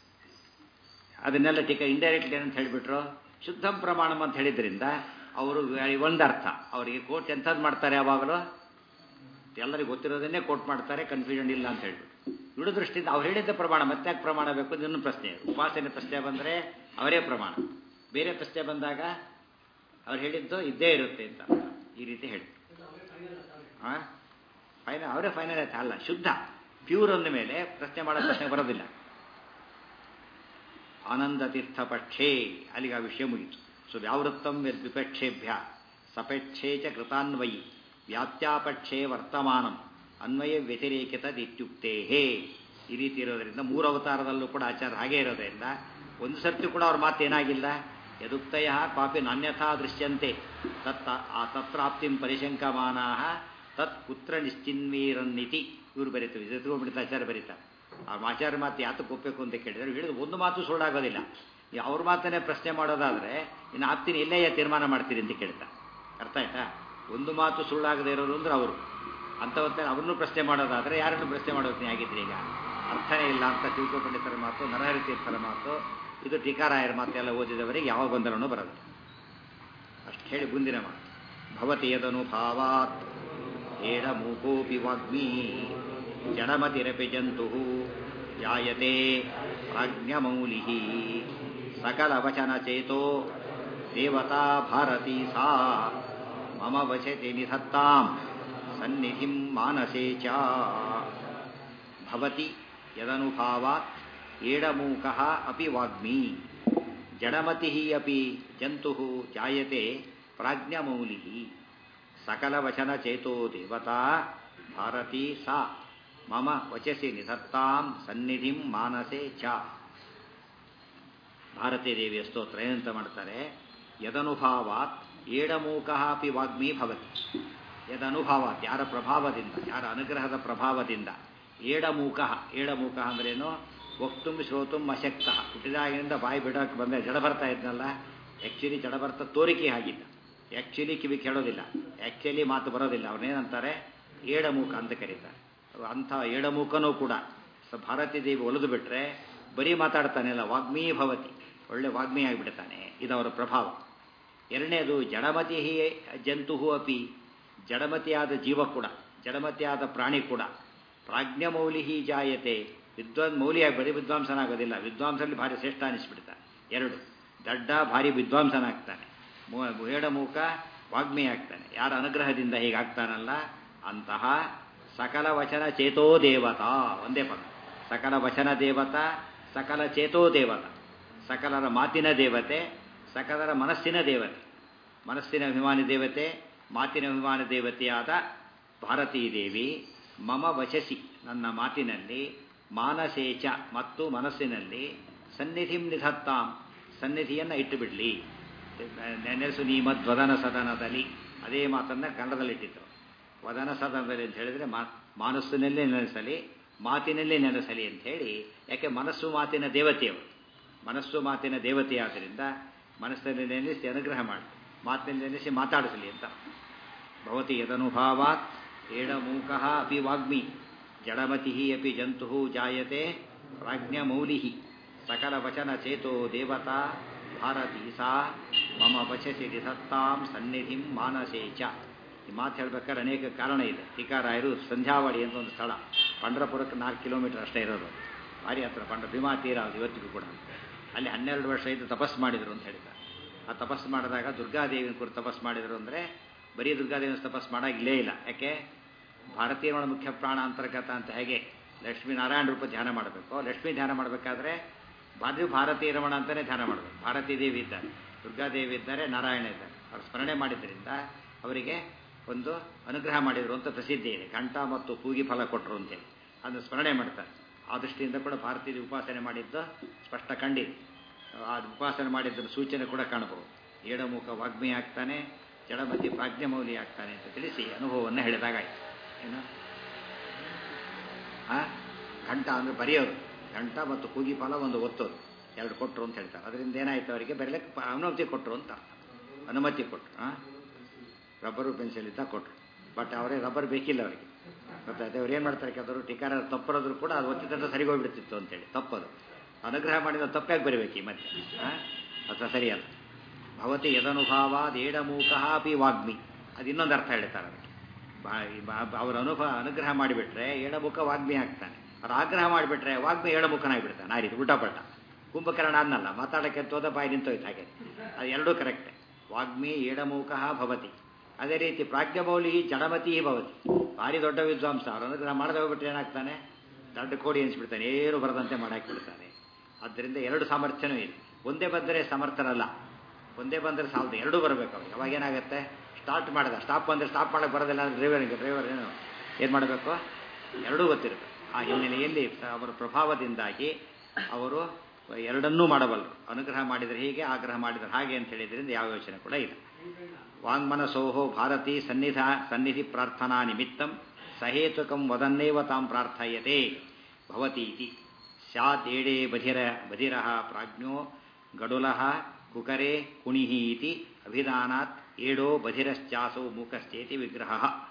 ಅದನ್ನೆಲ್ಲ ಟೀಕ ಇಂಡೈರೆಕ್ಟ್ಲಿ ಏನಂತ ಹೇಳಿಬಿಟ್ರು ಶುದ್ಧಂ ಪ್ರಮಾಣಂ ಅಂತ ಹೇಳಿದ್ರಿಂದ ಅವರು ಒಂದರ್ಥ ಅವರಿಗೆ ಕೋಟ್ ಎಂಥದ್ದು ಮಾಡ್ತಾರೆ ಯಾವಾಗಲೂ ಎಲ್ಲರಿಗೂ ಗೊತ್ತಿರೋದನ್ನೇ ಕೋಟ್ ಮಾಡ್ತಾರೆ ಕನ್ಫ್ಯೂಷನ್ ಇಲ್ಲ ಅಂತ ಹೇಳ್ಬಿಟ್ಟು ಇಡೋ ದೃಷ್ಟಿಯಿಂದ ಅವ್ರು ಹೇಳಿದ್ದ ಪ್ರಮಾಣ ಮತ್ತೆ ಯಾಕೆ ಪ್ರಮಾಣ ಬೇಕು ಇನ್ನೊಂದು ಪ್ರಶ್ನೆ ಉಪಾಸನೆ ಪ್ರಶ್ನೆ ಬಂದರೆ ಅವರೇ ಪ್ರಮಾಣ ಬೇರೆ ಪ್ರಶ್ನೆ ಬಂದಾಗ ಅವ್ರು ಹೇಳಿದ್ದು ಇದ್ದೇ ಇರುತ್ತೆ ಅಂತ ಈ ರೀತಿ ಹೇಳಿ ಹಾಂ ಫೈನಲ್ ಅವರೇ ಫೈನಲ್ ಆಯ್ತು ಅಲ್ಲ ಶುದ್ಧ ಪ್ಯೂರ್ ಅಂದ ಮೇಲೆ ಪ್ರಶ್ನೆ ಮಾಡೋ ಪ್ರಶ್ನೆ ಬರೋದಿಲ್ಲ ಆನಂದ ತೀರ್ಥ ಪಕ್ಷೇ ಅಲ್ಲಿಗೆ ಆ ವಿಷಯ ಮುಗಿತು ಸೊ ವ್ಯಾವೃತ್ತಂ ವಿಪಕ್ಷೇಭ್ಯ ಸಪೇಕ್ಷೇ ಚ ಕೃತಾನ್ವಯಿ ವ್ಯಾಪ್ತ್ಯಾಪಕ್ಷೇ ವರ್ತಮಾನಂ ಅನ್ವಯ ವ್ಯತಿರೇಕಿತದಿತ್ಯುಕ್ತೇ ಈ ರೀತಿ ಇರೋದರಿಂದ ಮೂರು ಅವತಾರದಲ್ಲೂ ಕೂಡ ಆಚಾರ ಹಾಗೇ ಇರೋದ್ರಿಂದ ಒಂದು ಸರ್ತಿ ಕೂಡ ಅವ್ರ ಮಾತು ಏನಾಗಿಲ್ಲ ಯದುಕ್ತಯ ಕಾಪಿ ನಾನ್ಯಥಾ ದೃಶ್ಯಂತೆ ತತ್ತ ಆ ತತ್ರಾಪ್ತಿಂ ಪರಿಶಂಕಮಾನಾ ತತ್ ಪುತ್ರ ನಿಶ್ಚಿನ್ವೀರನ್ನಿತಿ ಇವರು ಬರೀತಾರೆ ಜೊತೆಗೊಂಡ್ಬಿಡ್ತಾ ಆಚಾರ ಬರೀತಾರೆ ಆ ಆಚಾರ ಮಾತು ಯಾತಕ್ಕೆ ಒಪ್ಪಬೇಕು ಅಂತ ಕೇಳಿದ್ರೆ ಹೇಳಿದ್ರೆ ಒಂದು ಮಾತು ಸುಳ್ಳಾಗೋದಿಲ್ಲ ಅವ್ರ ಮಾತನ್ನೇ ಪ್ರಶ್ನೆ ಮಾಡೋದಾದ್ರೆ ಇನ್ನು ಆಪ್ತಿನ ಎಲ್ಲೇ ತೀರ್ಮಾನ ಮಾಡ್ತೀರಿ ಅಂತ ಕೇಳ್ತಾ ಅರ್ಥ ಆಯ್ತಾ ಒಂದು ಮಾತು ಸುಳ್ಳಾಗದೇ ಇರೋರು ಅಂದ್ರೆ ಅವರು ಅಂಥವತ್ತ ಅವ್ರನ್ನೂ ಪ್ರಶ್ನೆ ಮಾಡೋದಾದ್ರೆ ಯಾರನ್ನು ಪ್ರಶ್ನೆ ಮಾಡೋದು ಆಗಿದ್ರಿ ಈಗ ಅರ್ಥನೇ ಇಲ್ಲ ಅಂತ ತಿಳ್ಕೊ ಪಂಡಿತರ ಮಾತು ನರಹರಿ ತೀರ್ಥರ ಮಾತು ಇದು ಟೀಕಾರಾಯರ ಮಾತು ಎಲ್ಲ ಓದಿದವರಿಗೆ ಯಾವ ಗೊಂದಲನೂ ಬರೋದು ಅಷ್ಟು ಹೇಳಿ ಮುಂದಿನ ಮಾತು ಭವತಿ ಯದನುಭಾವಾತ್ ಏಡ ಮೂಕೋಪಿ ವಾಗ್ಮೀ ಜಡಮತಿರಪಿ ಜಂತು ಜಾಯತೆ ಪ್ರಾಜ್ಞಮೌಲಿ ಸಕಲವಚನಚೇತೋ ದೇವತಾ ಭಾರತೀ ಸಾ ಮಮ ವಚತಿ ನಿಧತ್ತಾಂ ಸನ್ನಿಧಿಂ ಮಾನಸೇ ಚ ಭವತಿ ಯದನುಭಾವಾತ್ ಏಡಮೂಕಃ ಅಪಿ ವಾಗ್ಮಿ ಜಡಮತಿಃ ಅಪಿ ಜಂತುಃ ಜಾಯತೆ ಪ್ರಾಜ್ಞಮೌಲಿಃ ಸಕಲವಚನಚೇತೋ ದೇವತಾ ಭಾರತೀ ಸಾ ಮಮ ವಚಸಿ ನಿಧತ್ತಾಂ ಸನ್ನಿಧಿಂ ಮಾನಸೆ ಚ ಭಾರತೀ ದೇವಿಯ ಸ್ತೋತ್ರ ಏನಂತ ಮಾಡ್ತಾರೆ ಯದನುಭಾವಾತ್ ಏಡಮೂಕಃ ಅಪಿ ವಾಗ್ಮಿ ಭವತಿ ಯದನುಭಾವಾತ್ ಯಾರ ಪ್ರಭಾವದಿಂದ ಯಾರ ಅನುಗ್ರಹದ ಪ್ರಭಾವದಿಂದ ಏಡಮೂಕಃ ಏಡಮೂಕಃ ಅಂದ್ರೇನು ವಕ್ತುಂ ಶ್ರೋತುಂ ಅಶಕ್ತ ಹುಟ್ಟಿದಾಗಿನಿಂದ ಬಾಯಿ ಬಿಡೋಕೆ ಬಂದ ಜಡ ಬರ್ತಾ ಇದ್ನಲ್ಲ ಆ್ಯಕ್ಚುಲಿ ಜಡ ಬರ್ತಾ ತೋರಿಕೆ ಆಗಿದ್ದ ಆ್ಯಕ್ಚುಲಿ ಕಿವಿ ಕೇಳೋದಿಲ್ಲ ಆ್ಯಕ್ಚುಲಿ ಮಾತು ಬರೋದಿಲ್ಲ ಅವನೇನಂತಾರೆ ಏಡಮೂಕ ಅಂತ ಕರೀತಾರೆ ಅಂಥ ಏಡಮೂಕನೂ ಕೂಡ ಸ ಭಾರತೀ ದೇವಿ ಒಲಿದು ಬಿಟ್ರೆ ಬರೀ ಮಾತಾಡ್ತಾನೆಲ್ಲ ವಾಗ್ಮೀ ಭವತಿ ಒಳ್ಳೆ ವಾಗ್ಮಿ ಆಗಿಬಿಡ್ತಾನೆ ಇದು ಅವರ ಪ್ರಭಾವ ಎರಡನೇದು ಜಡಮತಿ ಜಂತು ಅಪಿ ಜಡಮತಿಯಾದ ಜೀವ ಕೂಡ ಜಡಮತಿಯಾದ ಪ್ರಾಣಿ ಕೂಡ ಪ್ರಾಜ್ಞಮೌಲಿ ಜಾಯತೆ ವಿದ್ವಾನ್ ಮೌಲಿಯಾಗಿ ಬರೀ ವಿದ್ವಾಂಸನಾಗೋದಿಲ್ಲ ವಿದ್ವಾಂಸರಲ್ಲಿ ಭಾರಿ ಶ್ರೇಷ್ಠ ಅನಿಸ್ಬಿಡ್ತಾನೆ ಎರಡು ದಡ್ಡ ಭಾರಿ ವಿದ್ವಾಂಸನಾಗ್ತಾನೆ ಹೇಡಮೂಕ ವಾಗ್ಮಿ ಆಗ್ತಾನೆ ಯಾರ ಅನುಗ್ರಹದಿಂದ ಹೀಗಾಗ್ತಾನಲ್ಲ ಅಂತಹ ಸಕಲ ವಚನ ಚೇತೋ ದೇವತಾ ಒಂದೇ ಪದ ಸಕಲ ವಚನ ದೇವತಾ ಸಕಲ ಚೇತೋ ದೇವತ ಸಕಲರ ಮಾತಿನ ದೇವತೆ ಸಕಲರ ಮನಸ್ಸಿನ ದೇವತೆ ಮನಸ್ಸಿನ ಅಭಿಮಾನಿ ದೇವತೆ ಮಾತಿನ ಅಭಿಮಾನ ದೇವತೆಯಾದ ಭಾರತೀ ದೇವಿ ಮಮ ವಚಸಿ ನನ್ನ ಮಾತಿನಲ್ಲಿ ಮಾನಸೇಚ ಮತ್ತು ಮನಸ್ಸಿನಲ್ಲಿ ಸನ್ನಿಧಿಂ ನಿಧತ್ತಾಂ ಸನ್ನಿಧಿಯನ್ನು ಇಟ್ಟು ಬಿಡಲಿ ನೆನೆಸು ನೀ ಮಧ್ವದನ ಸದನದಲ್ಲಿ ಅದೇ ಮಾತನ್ನು ಕನ್ನಡದಲ್ಲಿಟ್ಟಿತ್ತು ವದನ ಸದನದಲ್ಲಿ ಅಂತ ಹೇಳಿದ್ರೆ ಮಾ ಮಾನಸ್ಸಿನಲ್ಲೇ ನೆನೆಸಲಿ ಮಾತಿನಲ್ಲೇ ನೆನೆಸಲಿ ಅಂತ ಹೇಳಿ ಯಾಕೆ ಮನಸ್ಸು ಮಾತಿನ ದೇವತೆಯವರು ಮನಸ್ಸು ಮಾತಿನ ದೇವತೆಯಾದ್ದರಿಂದ ಮನಸ್ಸಿನಲ್ಲಿ ನೆನೆಸಿ ಅನುಗ್ರಹ ಮಾಡಿ ಮಾತಿನಲ್ಲಿ ನೆನೆಸಿ ಮಾತಾಡಿಸಲಿ ಅಂತ ಭವತಿ ಯದನುಭಾವಾತ್ ಏಡಮೂಕಃ ಅಪಿ ವಾಗ್ಮಿ ಜಡಮತಿ ಅಪಿ ಜಂತು ಜಾಯತೆ ಪ್ರಾಜ್ಞಮೌಲಿ ಸಕಲ ವಚನ ಚೇತೋ ದೇವತಾ ಭಾರತೀ ಸಾ ಮಮ ವಚಸಿ ನಿಧತ್ತಾಂ ಸನ್ನಿಧಿಂ ಮಾನಸೇ ಚ ಈ ಮಾತು ಹೇಳ್ಬೇಕಾದ್ರೆ ಅನೇಕ ಕಾರಣ ಇದೆ ಟೀಕಾರಾಯರು ಸಂಧ್ಯಾವಾಡಿ ಅಂತ ಒಂದು ಸ್ಥಳ ಪಂಡ್ರಪುರಕ್ಕೆ ನಾಲ್ಕು ಕಿಲೋಮೀಟರ್ ಅಷ್ಟೇ ಇರೋದು ಭಾರಿ ಹತ್ರ ಪಂಡ್ರ ಭೀಮಾ ತೀರ ಅದು ಇವತ್ತಿಗೂ ಕೂಡ ಅಲ್ಲಿ ಹನ್ನೆರಡು ವರ್ಷ ಇದ್ದು ತಪಸ್ಸು ಮಾಡಿದರು ಅಂತ ಹೇಳಿದ್ದಾರೆ ಆ ತಪಸ್ಸು ಮಾಡಿದಾಗ ದುರ್ಗಾದೇವಿನ ಕುರಿತು ತಪಸ್ಸು ಮಾಡಿದರು ಅಂದರೆ ಬರೀ ದುರ್ಗಾದೇವಿನ ತಪಸ್ಸು ಮಾಡೋಂಗಿಲ್ಲೇ ಇಲ್ಲ ಯಾಕೆ ಭಾರತೀಯರ ಮುಖ್ಯ ಪ್ರಾಣ ಅಂತರ್ಗತ ಅಂತ ಹೇಗೆ ಲಕ್ಷ್ಮೀ ನಾರಾಯಣ ರೂಪ ಧ್ಯಾನ ಮಾಡಬೇಕು ಲಕ್ಷ್ಮೀ ಧ್ಯಾನ ಮಾಡಬೇಕಾದ್ರೆ ಬಾಜು ಭಾರತೀಯ ರಮಣ ಅಂತಲೇ ಧ್ಯಾನ ಮಾಡಬೇಕು ಭಾರತೀ ದೇವಿ ಇದ್ದಾರೆ ದುರ್ಗಾದೇವಿ ಇದ್ದಾರೆ ನಾರಾಯಣ ಇದ್ದಾರೆ ಅವರು ಸ್ಮರಣೆ ಮಾಡಿದ್ರಿಂದ ಅವರಿಗೆ ಒಂದು ಅನುಗ್ರಹ ಮಾಡಿದರು ಅಂತ ಪ್ರಸಿದ್ಧಿ ಇದೆ ಘಂಟ ಮತ್ತು ಪೂಗಿ ಫಲ ಕೊಟ್ಟರು ಅಂತೇಳಿ ಅದನ್ನು ಸ್ಮರಣೆ ಮಾಡ್ತಾರೆ ಆ ದೃಷ್ಟಿಯಿಂದ ಕೂಡ ಭಾರತೀಯ ಉಪಾಸನೆ ಮಾಡಿದ್ದು ಸ್ಪಷ್ಟ ಕಂಡಿದೆ ಆ ಉಪಾಸನೆ ಮಾಡಿದ್ದರ ಸೂಚನೆ ಕೂಡ ಕಾಣಬಹುದು ಏಡಮುಖ ವಾಗ್ಮಿ ಆಗ್ತಾನೆ ಜಡಮತಿ ಪ್ರಾಜ್ಞಮೌಲಿ ಆಗ್ತಾನೆ ಅಂತ ತಿಳಿಸಿ ಅನುಭವವನ್ನು ಹೇಳಿದಾಗಾಯ್ತು ಏನು ಆ ಘಂಟ ಅಂದರೆ ಬರೆಯೋದು ಘಂಟ ಮತ್ತು ಕೂಗಿ ಫಲ ಒಂದು ಒತ್ತೋದು ಎರಡು ಕೊಟ್ಟರು ಅಂತ ಹೇಳ್ತಾರೆ ಅದರಿಂದ ಏನಾಯ್ತು ಅವರಿಗೆ ಬರೀಲಿಕ್ಕೆ ಪ- ಅನುಮತಿ ಕೊಟ್ಟರು ಅಂತ ಅರ್ಥ ಅನುಮತಿ ಕೊಟ್ಟರು ಹಾಂ ರಬ್ಬರು ಪೆನ್ಸಿಲ್ ಇದ್ದ ಕೊಟ್ಟರು ಬಟ್ ಅವರೇ ರಬ್ಬರ್ ಬೇಕಿಲ್ಲ ಅವರಿಗೆ ಗೊತ್ತಾಯ್ತು ಅವ್ರು ಏನು ಮಾಡ್ತಾರೆ ಕೆಲವರು ಟೀಕಾರ ತಪ್ಪರೋದ್ರು ಕೂಡ ಅದು ಒತ್ತಿದಂತ ಸರಿ ಹೋಗ್ಬಿಡ್ತಿತ್ತು ಅಂತೇಳಿ ತಪ್ಪದು ಅನುಗ್ರಹ ಮಾಡಿದ ತಪ್ಪಾಗಿ ಬರಬೇಕು ಈ ಮಧ್ಯೆ ಹಾಂ ಅದು ಸರಿಯಲ್ಲ ಭವತಿ ಯದನುಭಾವಾದ್ ಏಡಮೂಕಃ ಅಪಿ ವಾಗ್ಮಿ ಅದು ಇನ್ನೊಂದು ಅರ್ಥ ಹೇಳ್ತಾರೆ ಅದಕ್ಕೆ ಬಾ- ಈ ಬಾ- ಅವರ ಅನುಭವ ಅನುಗ್ರಹ ಮಾಡಿಬಿಟ್ರೆ ಏಡಮುಖ ವಾಗ್ಮಿ ಆಗ್ತಾನೆ ಅವ್ರು ಆಗ್ರಹ ಮಾಡಿಬಿಟ್ರೆ ವಾಗ್ಮಿ ಏಡಮುಖನಾಗಿಬಿಡ್ತಾನೆ ಆ ರೀತಿ ಉಲ್ಟಾಪಲ್ಟ ಕುಂಭಕರ್ಣ ಅನ್ನಲ್ಲ ಮಾತಾಡೋಕ್ಕೆ ತೋದ ಬಾಯಿ ನಿಂತೋಯ್ತು ಹಾಗೆ ಅದು ಎರಡೂ ಕರೆಕ್ಟೆ ವಾಗ್ಮಿ ಏಡಮೂಕಃ ಭವತಿ ಅದೇ ರೀತಿ ಪ್ರಾಜ್ಞಮೌಲಿ ಜಡಮತಿ ಭವತಿ ಭಾರಿ ದೊಡ್ಡ ವಿದ್ವಾಂಸ ಅವ್ರು ಅನುಗ್ರಹ ಮಾಡದೆ ಹೋಗ್ಬಿಟ್ರೆ ಏನಾಗ್ತಾನೆ ದೊಡ್ಡ ಕೋಡಿ ಎನಿಸ್ಬಿಡ್ತಾನೆ ಏನು ಬರದಂತೆ ಮಾಡಾಕ್ಬಿಡ್ತಾನೆ ಆದ್ದರಿಂದ ಎರಡು ಸಾಮರ್ಥ್ಯನೂ ಇದೆ ಒಂದೇ ಬಂದರೆ ಸಮರ್ಥನಲ್ಲ ಒಂದೇ ಬಂದರೆ ಸಾಲದು ಎರಡೂ ಬರಬೇಕು ಅವ್ರಿಗೆ ಅವಾಗ ಏನಾಗುತ್ತೆ ಸ್ಟಾರ್ಟ್ ಮಾಡಿದ ಸ್ಟಾಪ್ ಬಂದರೆ ಸ್ಟಾಪ್ ಮಾಡಕ್ಕೆ ಬರೋದಿಲ್ಲ ಅಂದರೆ ಡ್ರೈವರಿಗೆ ಡ್ರೈವರ್ ಏನು ಏನು ಮಾಡಬೇಕು ಎರಡೂ ಗೊತ್ತಿರಬೇಕು ಆ ಹಿನ್ನೆಲೆಯಲ್ಲಿ ಅವರ ಪ್ರಭಾವದಿಂದಾಗಿ ಅವರು ಎರಡನ್ನೂ ಮಾಡಬಲ್ಲರು ಅನುಗ್ರಹ ಮಾಡಿದರೆ ಹೀಗೆ ಆಗ್ರಹ ಮಾಡಿದರೆ ಹಾಗೆ ಅಂತ ಹೇಳಿದ್ರಿಂದ ಯಾವ ಯೋಚನೆ ಕೂಡ ಇಲ್ಲ ವಾಂಗ್ಮನಸೋಹೋ ಭಾರತೀ ಸನ್ನಿಧ ಸನ್ನಿಧಿ ಪ್ರಾರ್ಥನಾ ನಿಮಿತ್ತಂ ಸಹೇತುಕಂ ವದನ್ನೇವ ತಾಂ ಪ್ರಾರ್ಥಯತೆ ಭವತೀತಿ ಸ್ಯಾದೇಡೇ ಬಧಿರ ಬಧಿರಃ ಪ್ರಾಜ್ಞೋ ಗಡುಲಃ ಕುಕರೆ ಕುಣಿಃ ಇತಿ ಅಭಿಧಾನಾತ್ ಏಡೋ ಬಧಿರಶ್ಚಾಸೋ ಮೂಕಶ್ಚೇತಿ ವಿಗ್ರಹ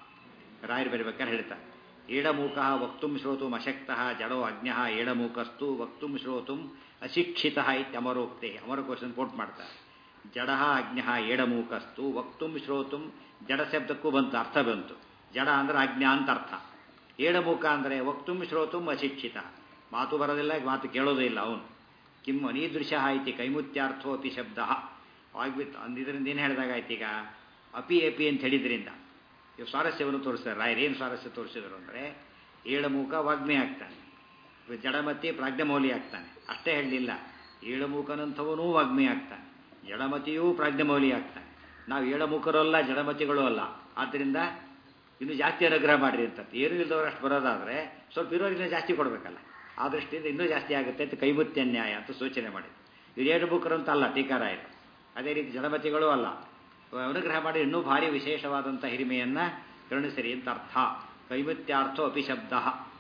ರಾಯರು ಬರಬೇಕಾದ್ರೆ ಹೇಳ್ತಾರೆ ಏಡಮೂಕಃ ವಕ್ತುಂ ಶ್ರೋತುಂ ಅಶಕ್ತಃ ಜಡೋ ಅಜ್ಞಃ ಏಡಮೂಕಸ್ತು ವಕ್ತುಂ ಶ್ರೋತುಂ ಅಶಿಕ್ಷಿತಃ ಇತ್ಯಮರೋಕ್ತೆ ಅಮರಕೋಶನ್ ಕೋಟ್ ಮಾಡ್ತಾರೆ ಜಡ ಅಜ್ಞಃ ಏಡಮೂಕಸ್ತು ವಕ್ತುಂ ಶ್ರೋತುಂ ಜಡ ಶಬ್ದಕ್ಕೂ ಬಂತು ಅರ್ಥ ಬಂತು ಜಡ ಅಂದ್ರೆ ಅಜ್ಞ ಅಂತ ಅರ್ಥ ಏಡಮೂಕ ಅಂದರೆ ವಕ್ತುಂ ಶ್ರೋತುಂ ಅಶಿಕ್ಷಿತ ಮಾತು ಬರೋದಿಲ್ಲ ಮಾತು ಕೇಳೋದೇ ಇಲ್ಲ ಅವನು ಕಿಂ ಅನೀದೃಶ ಇತಿ ಕೈಮುತ್ಯಾರ್ಥೋ ಅಪಿ ಶಬ್ದ ಆಗ್ಬಿತ್ತು ಅಂದಿದ್ರಿಂದ ಏನು ಹೇಳಿದಾಗಾಯ್ತು ಈಗ ಅಪಿ ಎಪಿ ಅಂತ ಹೇಳಿದ್ರಿಂದ ಇವು ಸ್ವಾರಸ್ಯವನ್ನು ತೋರಿಸ್ತಾರೆ ರಾಯರು ಏನು ಸ್ವಾರಸ್ಯ ತೋರಿಸಿದ್ರು ಅಂದರೆ ಏಳಮೂಕ ವಾಗ್ಮಿ ಆಗ್ತಾನೆ ಜಡಮತಿ ಪ್ರಾಜ್ಞಮೌಲಿ ಆಗ್ತಾನೆ ಅಷ್ಟೇ ಹೇಳಲಿಲ್ಲ ಏಳಮೂಕನಂಥವನೂ ವಾಗ್ಮಿ ಆಗ್ತಾನೆ ಜಡಮತಿಯೂ ಪ್ರಾಜ್ಞಮೌಲಿ ಆಗ್ತಾನೆ ನಾವು ಏಳಮೂಕರಲ್ಲ ಜಡಮತಿಗಳು ಅಲ್ಲ ಆದ್ದರಿಂದ ಇನ್ನು ಜಾಸ್ತಿ ಅನುಗ್ರಹ ಮಾಡಿರಿ ಅಂತ ಏನು ಇಲ್ಲದವ್ರು ಅಷ್ಟು ಬರೋದಾದರೆ ಸ್ವಲ್ಪ ಇರೋರಿಗಿಂತ ಜಾಸ್ತಿ ಕೊಡಬೇಕಲ್ಲ ಆ ದೃಷ್ಟಿಯಿಂದ ಇನ್ನೂ ಜಾಸ್ತಿ ಆಗುತ್ತೆ ಅಂತ ಕೈಮುತ್ಯ ನ್ಯಾಯ ಅಂತ ಸೂಚನೆ ಮಾಡಿದ್ರು ಇವ್ರು ಏಳು ಬುಕ್ಕರು ಅಂತ ಅಲ್ಲ ಟೀಕಾರಾಯರು ಅದೇ ರೀತಿ ಜಡಮತಿಗಳು ಅಲ್ಲ ಅನುಗ್ರಹ ಮಾಡಿ ಇನ್ನೂ ಭಾರಿ ವಿಶೇಷವಾದಂಥ ಹಿರಿಮೆಯನ್ನು ಕರುಣಿಸಿರಿ ಅಂತ ಅರ್ಥ ಕೈಮುತ್ಯಾರ್ಥೋ ಅಪಿ ಶಬ್ದ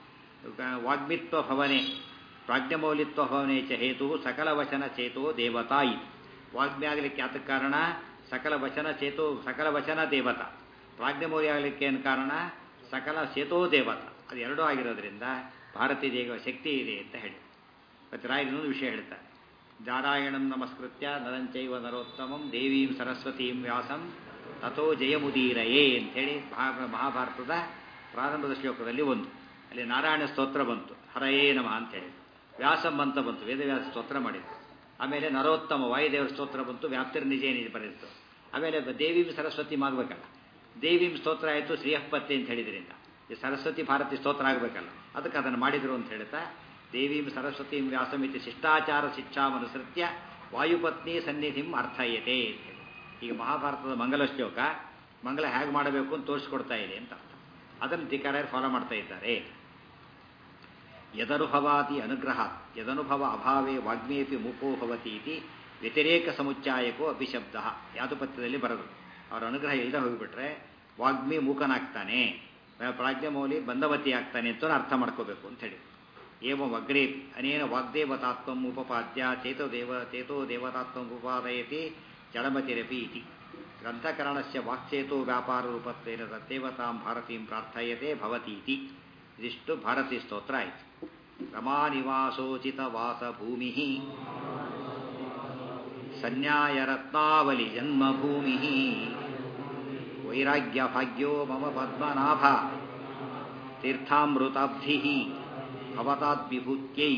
ವಾಗ್ಮಿತ್ವ ಭವನೆ ಪ್ರಾಜ್ಞಮೌಲಿತ್ವ ಭವನೆ ಚ ಹೇತು ಸಕಲ ವಚನ ಚೇತೋ ದೇವತಾಯಿ ವಾಗ್ಮಿ ಆಗಲಿಕ್ಕೆ ಯಾತಕ್ಕೆ ಕಾರಣ ಸಕಲ ವಚನ ಚೇತೋ ಸಕಲ ವಚನ ದೇವತಾ ಪ್ರಾಜ್ಞಮೌಲಿ ಆಗಲಿಕ್ಕೆ ಏನು ಕಾರಣ ಸಕಲ ಚೇತೋ ದೇವತಾ ಅದು ಎರಡೂ ಆಗಿರೋದ್ರಿಂದ ಭಾರತೀಯ ದೇವ ಶಕ್ತಿ ಇದೆ ಅಂತ ಹೇಳಿ ಮತ್ತು ರಾಯರು ಇನ್ನೊಂದು ವಿಷಯ ಹೇಳ್ತಾರೆ ನಾರಾಯಣಂ ನಮಸ್ಕೃತ್ಯ ನರಂಚೈವ ನರೋತ್ತಮಂ ದೇವೀಂ ಸರಸ್ವತೀಂ ವ್ಯಾಸಂ ತಥೋ ಜಯಮುದೀರಯೇ ಅಂಥೇಳಿ ಮಹಾ ಮಹಾಭಾರತದ ಪ್ರಾರಂಭದ ಶ್ಲೋಕದಲ್ಲಿ ಒಂದು ಅಲ್ಲಿ ನಾರಾಯಣ ಸ್ತೋತ್ರ ಬಂತು ಹರಯೇ ನಮಃ ಅಂತೇಳಿ ವ್ಯಾಸಂ ಅಂತ ಬಂತು ವೇದವ್ಯಾಸ ಸ್ತೋತ್ರ ಮಾಡಿತ್ತು ಆಮೇಲೆ ನರೋತ್ತಮ ವಾಯುದೇವರ ಸ್ತೋತ್ರ ಬಂತು ವ್ಯಾಪ್ತಿರ್ ನಿಜೇ ನಿಜ ಬರೆದಿತ್ತು ಆಮೇಲೆ ದೇವೀಂ ಸರಸ್ವತಿ ಆಗಬೇಕಲ್ಲ ದೇವೀಂ ಸ್ತೋತ್ರ ಆಯಿತು ಶ್ರೀಯಪ್ಪತ್ತೆ ಅಂತ ಹೇಳಿದ್ರಿಂದ ಈ ಸರಸ್ವತಿ ಭಾರತಿ ಸ್ತೋತ್ರ ಆಗಬೇಕಲ್ಲ ಅದಕ್ಕೆ ಅದನ್ನು ಮಾಡಿದರು ಅಂತ ಹೇಳ್ತಾ ದೇವೀಂ ಸರಸ್ವತೀಂ ವ್ಯಾಸಮಿತಿ ಶಿಷ್ಟಾಚಾರ ಶಿಕ್ಷಾಮನುಸೃತ್ಯ ವಾಯುಪತ್ನಿ ಸನ್ನಿಧಿಂ ಅರ್ಥಯತೆ ಈಗ ಮಹಾಭಾರತದ ಮಂಗಲ ಶ್ಲೋಕ ಮಂಗಲ ಹೇಗೆ ಮಾಡಬೇಕು ಅಂತ ತೋರಿಸ್ಕೊಡ್ತಾ ಇದೆ ಅಂತ ಅರ್ಥ ಅದನ್ನು ಟೀಕಾರಾಯರು ಫಾಲೋ ಮಾಡ್ತಾ ಇದ್ದಾರೆ ಯದನುಭವಾದಿ ಅನುಗ್ರಹ ಯದನುಭವ ಅಭಾವೇ ವಾಗ್ಮೇಪಿ ಮುಖೋ ಭವತಿ ಇತಿ ವ್ಯತಿರೇಕ ಸಮುಚ್ಚಾಯಕೋ ಅಪಿಶಬ್ದ ಯಾದುಪತ್ಯದಲ್ಲಿ ಬರೋದು ಅವರ ಅನುಗ್ರಹ ಇಲ್ಲದೆ ಹೋಗಿಬಿಟ್ರೆ ವಾಗ್ಮಿ ಮೂಕನಾಗ್ತಾನೆ ಪ್ರಾಜ್ಞ ಮೌಲಿ ಬಂಧವತಿ ಆಗ್ತಾನೆ ಅಂತ ಅರ್ಥ ಮಾಡ್ಕೋಬೇಕು ಅಂತ ಹೇಳಿ ಏವಂ ಅಗ್ರೇ ಅನೇನ ವಾಗ್ದೇವತಾತ್ವಂ ಉಪಪಾದ್ಯ ಚೇತೋ ದೇವ ಚೇತೋ ದೇವತಾತ್ವಂ ಉಪಾದಯತಿ ಜಡಮತಿರಪಿ ಇತಿ ಗ್ರಂಥಕರಣಸ್ಯ ವಾಕ್ಚೇತೋ ವ್ಯಾಪಾರ ರೂಪತ್ವೇನ ತದ್ದೇವತಾಂ ಭಾರತೀಂ ಪ್ರಾರ್ಥಯತೆ ಭವತಿ ಇತಿ ಇದಿಷ್ಟು ಭಾರತೀ ಸ್ತೋತ್ರ ಆಯಿತು ರಮಾನಿವಾಸೋಚಿತ ವಾಸ ಭೂಮಿ ಸನ್ಯಾಯ ರತ್ನಾವಲಿ ಜನ್ಮಭೂಮಿ ವೈರಾಗ್ಯ ಭಾಗ್ಯೋ ಮಮ ಪದ್ಮನಾಭ ತೀರ್ಥಾಮೃತಾಬ್ಧಿ ಭವತಾದ್ವಿಭೂತ್ಯೈ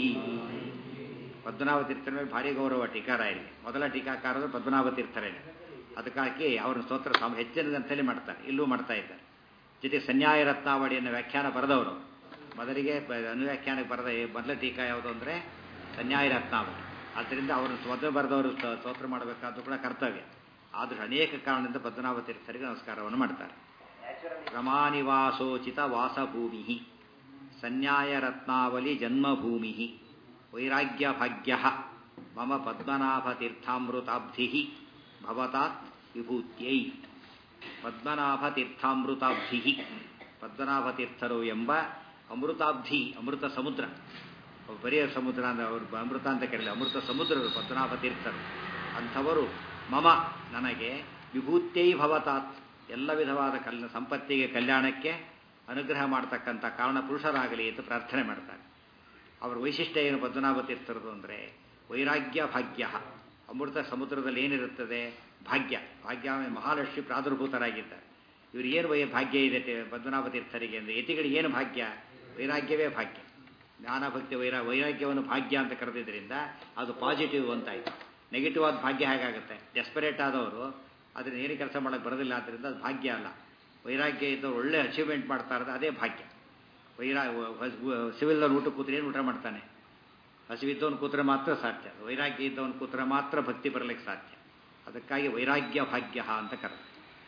ಪದ್ಮನಾಭ ತೀರ್ಥರ ಮೇಲೆ ಭಾರಿ ಗೌರವ ಟೀಕಾರಾಯರಿಗೆ ಮೊದಲ ಟೀಕಾಕಾರರು ಪದ್ಮನಾಭ ತೀರ್ಥರೇನೆ ಅದಕ್ಕಾಗಿ ಅವರ ಸ್ತೋತ್ರ ಸಾಮ ಹೆಚ್ಚಿನ ಗ್ರಂಥದಲ್ಲಿ ಮಾಡ್ತಾರೆ ಇಲ್ಲೂ ಮಾಡ್ತಾ ಇದ್ದಾರೆ ಜೊತೆ ಸನ್ಯಾಯ ರತ್ನಾವಳಿಯನ್ನು ವ್ಯಾಖ್ಯಾನ ಬರೆದವರು ಮೊದಲಿಗೆ ಅನುವ್ಯಾಖ್ಯಾನಕ್ಕೆ ಬರೆದ ಮೊದಲ ಟೀಕಾ ಯಾವುದು ಅಂದರೆ ಸನ್ಯಾಯ ರತ್ನಾವಳಿ ಆದ್ದರಿಂದ ಅವರು ಮೊದಲು ಬರೆದವರು ಸ್ತೋತ್ರ ಮಾಡಬೇಕಾದ್ದು ಕೂಡ ಕರ್ತವ್ಯ ಆದರೂ ಅನೇಕ ಕಾರಣದಿಂದ ಪದ್ಮನಾಭ ತೀರ್ಥರಿಗೆ ನಮಸ್ಕಾರವನ್ನು ಮಾಡ್ತಾರೆ ರಮಾನಿವಾಸೋಚಿತ ವಾಸಭೂಮಿ ಸನ್ಯಾಯ ರತ್ನಾವಲಿ ಜನ್ಮಭೂಮಿ ವೈರಾಗ್ಯ ಭಾಗ್ಯ ಮಮ ಪದ್ಮನಾಭ ತೀರ್ಥಾಮೃತಾಬ್ಧಿ ಭವತಾತ್ ವಿಭೂತ್ಯೈ ಪದ್ಮನಾಭ ತೀರ್ಥಾಮೃತಾಬ್ಧಿ ಪದ್ಮನಾಭ ತೀರ್ಥರು ಎಂಬ ಅಮೃತಾಬ್ಧಿ ಅಮೃತ ಸಮುದ್ರ ಬರೀ ಸಮುದ್ರ ಅಂದ್ರೆ ಅವರು ಅಮೃತ ಅಂತ ಕರೀಲಿ ಅಮೃತ ಸಮುದ್ರರು ಪದ್ಮನಾಭ ತೀರ್ಥರು ಅಂಥವರು ಮಮ ನನಗೆ ವಿಭೂತ್ಯೈ ಭವತಾತ್ ಎಲ್ಲ ವಿಧವಾದ ಕಲ್ ಸಂಪತ್ತಿಗೆ ಕಲ್ಯಾಣಕ್ಕೆ ಅನುಗ್ರಹ ಮಾಡ್ತಕ್ಕಂಥ ಕಾರಣ ಪುರುಷರಾಗಲಿ ಅಂತ ಪ್ರಾರ್ಥನೆ ಮಾಡ್ತಾರೆ ಅವರ ವೈಶಿಷ್ಟ್ಯ ಏನು ಪದ್ಮನಾಭ ತೀರ್ಥರದು ಅಂದರೆ ವೈರಾಗ್ಯ ಭಾಗ್ಯ ಅಮೃತ ಸಮುದ್ರದಲ್ಲಿ ಏನಿರುತ್ತದೆ ಭಾಗ್ಯ ಭಾಗ್ಯ ಮಹಾಲಕ್ಷ್ಮಿ ಪ್ರಾದುರ್ಭೂತರಾಗಿದ್ದಾರೆ ಇವರು ಏನು ವೈ ಭಾಗ್ಯ ಇದೆ ಪದ್ಮನಾಭ ತೀರ್ಥರಿಗೆ ಅಂದರೆ ಯತಿಗಳಿಗೆ ಏನು ಭಾಗ್ಯ ವೈರಾಗ್ಯವೇ ಭಾಗ್ಯ ಜ್ಞಾನಭಕ್ತಿ ವೈರಾ ವೈರಾಗ್ಯವನ್ನು ಭಾಗ್ಯ ಅಂತ ಕರೆದಿದ್ದರಿಂದ ಅದು ಪಾಸಿಟಿವ್ ಅಂತಾಯಿತು ನೆಗೆಟಿವ್ ಆದ ಭಾಗ್ಯ ಹೇಗಾಗುತ್ತೆ ಡೆಸ್ಪರೇಟ್ ಆದವರು ಅದನ್ನ ಏನು ಕೆಲಸ ಮಾಡೋಕ್ಕೆ ಬರೋದಿಲ್ಲ ಆದ್ದರಿಂದ ಅದು ಭಾಗ್ಯ ಅಲ್ಲ ವೈರಾಗ್ಯ ಇದ್ದವ್ರು ಒಳ್ಳೆ ಅಚೀವ್ಮೆಂಟ್ ಮಾಡ್ತಾ ಇರೋದು ಅದೇ ಭಾಗ್ಯ ವೈರಾ ಸಿವಿಲ್ದವ್ನು ಊಟ ಕೂತ್ರೆ ಏನು ಊಟ ಮಾಡ್ತಾನೆ ಹಸಿವಿದ್ದವನು ಕೂತ್ರೆ ಮಾತ್ರ ಸಾಧ್ಯ ವೈರಾಗ್ಯ ಇದ್ದವನು ಕೂತ್ರೆ ಮಾತ್ರ ಭಕ್ತಿ ಬರಲಿಕ್ಕೆ ಸಾಧ್ಯ ಅದಕ್ಕಾಗಿ ವೈರಾಗ್ಯ ಭಾಗ್ಯ ಅಂತ ಕರೆದು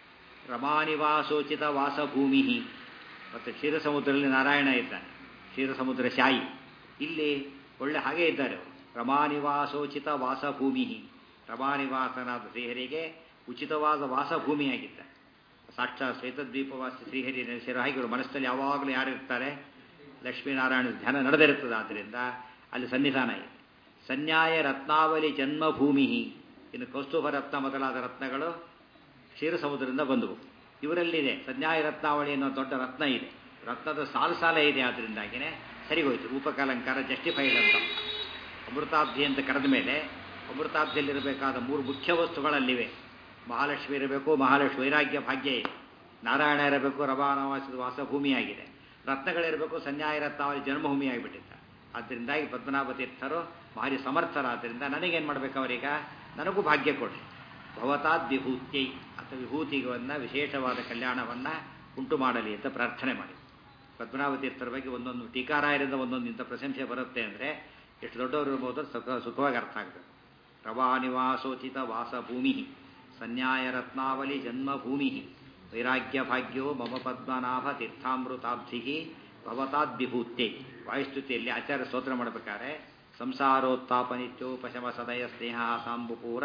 ರಮಾನಿವಾಸೋಚಿತ ವಾಸಭೂಮಿ ಮತ್ತು ಕ್ಷೀರಸಮುದ್ರದಲ್ಲಿ ನಾರಾಯಣ ಇದ್ದಾನೆ ಕ್ಷೀರಸಮುದ್ರ ಶಾಯಿ ಇಲ್ಲಿ ಒಳ್ಳೆ ಹಾಗೆ ಇದ್ದಾರೆ ಅವರು ರಮಾನಿವಾಸೋಚಿತ ವಾಸಭೂಮಿ ರಮಾನಿವಾಸನಾದ ಶ್ರೀಹರಿಗೆ ಉಚಿತವಾದ ವಾಸಭೂಮಿಯಾಗಿದ್ದಾರೆ ಸಾಕ್ಷಾತ್ ಶ್ವೇತದ್ವೀಪವಾಸಿ ಶ್ರೀಹರಿ ನೆಲೆಸಿರೋ ಹಾಗೆ ಇವರು ಮನಸ್ಸಲ್ಲಿ ಯಾವಾಗಲೂ ಯಾರು ಇರ್ತಾರೆ ಲಕ್ಷ್ಮೀನಾರಾಯಣ ಧ್ಯಾನ ನಡೆದಿರುತ್ತದೆ ಆದ್ದರಿಂದ ಅಲ್ಲಿ ಸನ್ನಿಧಾನ ಇದೆ ಸನ್ಯಾಯ ರತ್ನಾವಲಿ ಜನ್ಮಭೂಮಿ ಇನ್ನು ಕೌಸ್ತುಭ ರತ್ನ ಮೊದಲಾದ ರತ್ನಗಳು ಕ್ಷೀರ ಸಮುದ್ರದಿಂದ ಬಂದವು ಇವರಲ್ಲಿದೆ ಸನ್ಯಾಯ ರತ್ನಾವಳಿ ಅನ್ನೋ ದೊಡ್ಡ ರತ್ನ ಇದೆ ರತ್ನದ ಸಾಲು ಸಾಲ ಇದೆ ಆದ್ದರಿಂದಾಗಿನೇ ಸರಿಗೋಯ್ತು ರೂಪಕಾಲಂಕಾರ ಜಸ್ಟಿಫೈಡ್ ಅಂತ ಅಮೃತಾಬ್ಧಿ ಅಂತ ಕರೆದ ಮೇಲೆ ಅಮೃತಾಬ್ಧಿಯಲ್ಲಿರಬೇಕಾದ ಮೂರು ಮುಖ್ಯ ವಸ್ತುಗಳಲ್ಲಿವೆ ಮಹಾಲಕ್ಷ್ಮಿ ಇರಬೇಕು ಮಹಾಲಕ್ಷ್ಮಿ ವೈರಾಗ್ಯ ಭಾಗ್ಯ ಇದೆ ನಾರಾಯಣ ಇರಬೇಕು ರವಾನವಾಸದ ವಾಸಭೂಮಿಯಾಗಿದೆ ರತ್ನಗಳಿರಬೇಕು ಸನ್ಯಾಯ ರತ್ನಾವಳಿ ಜನ್ಮಭೂಮಿ ಆಗಿಬಿಟ್ಟಿದ್ದ ಆದ್ದರಿಂದಾಗಿ ಪದ್ಮನಾಭ ತೀರ್ಥರು ಭಾರಿ ಸಮರ್ಥರಾದ್ದರಿಂದ ನನಗೇನು ಮಾಡ್ಬೇಕು ಅವರೀಗ ನನಗೂ ಭಾಗ್ಯ ಕೊಡಿ ಭವತಾದ್ ವಿಭೂತ್ಯೈ ಅಥವಾ ವಿಭೂತಿಗವನ್ನು ವಿಶೇಷವಾದ ಕಲ್ಯಾಣವನ್ನು ಉಂಟು ಮಾಡಲಿ ಅಂತ ಪ್ರಾರ್ಥನೆ ಮಾಡಿ ಪದ್ಮನಾಭ ತೀರ್ಥರ ಬಗ್ಗೆ ಒಂದೊಂದು ಟೀಕಾರಾಯರಿಂದ ಒಂದೊಂದು ಇಂಥ ಪ್ರಶಂಸೆ ಬರುತ್ತೆ ಅಂದರೆ ಎಷ್ಟು ದೊಡ್ಡವರು ಇರ್ಬೋದು ಸುಖ ಸುಖವಾಗಿ ಅರ್ಥ ಆಗ್ತದೆ ರವಾನಿವಾಸೋಚಿತ ವಾಸಭೂಮಿ ಸನ್ಯಾಯ ರತ್ನಾವಲಿ ಜನ್ಮಭೂಮಿ ವೈರಾಗ್ಯ ಭಾಗ್ಯೋ ಮಮ ಪದ್ಮನಾಭ ತೀರ್ಥಾಮೃತಾಬ್ಧಿ ಭವತಾದ್ವಿಭೂತ್ಯೈ ವಾಯುಸ್ತುತಿಯಲ್ಲಿ ಆಚಾರ್ಯ ಸ್ತೋತ್ರ ಮಾಡಬೇಕಾದ್ರೆ ಸಂಸಾರೋತ್ಥಾಪನಿತ್ಯೋಪಶಮ ಸದಯ ಸ್ನೇಹ ಸಾಂಬುಪೂರ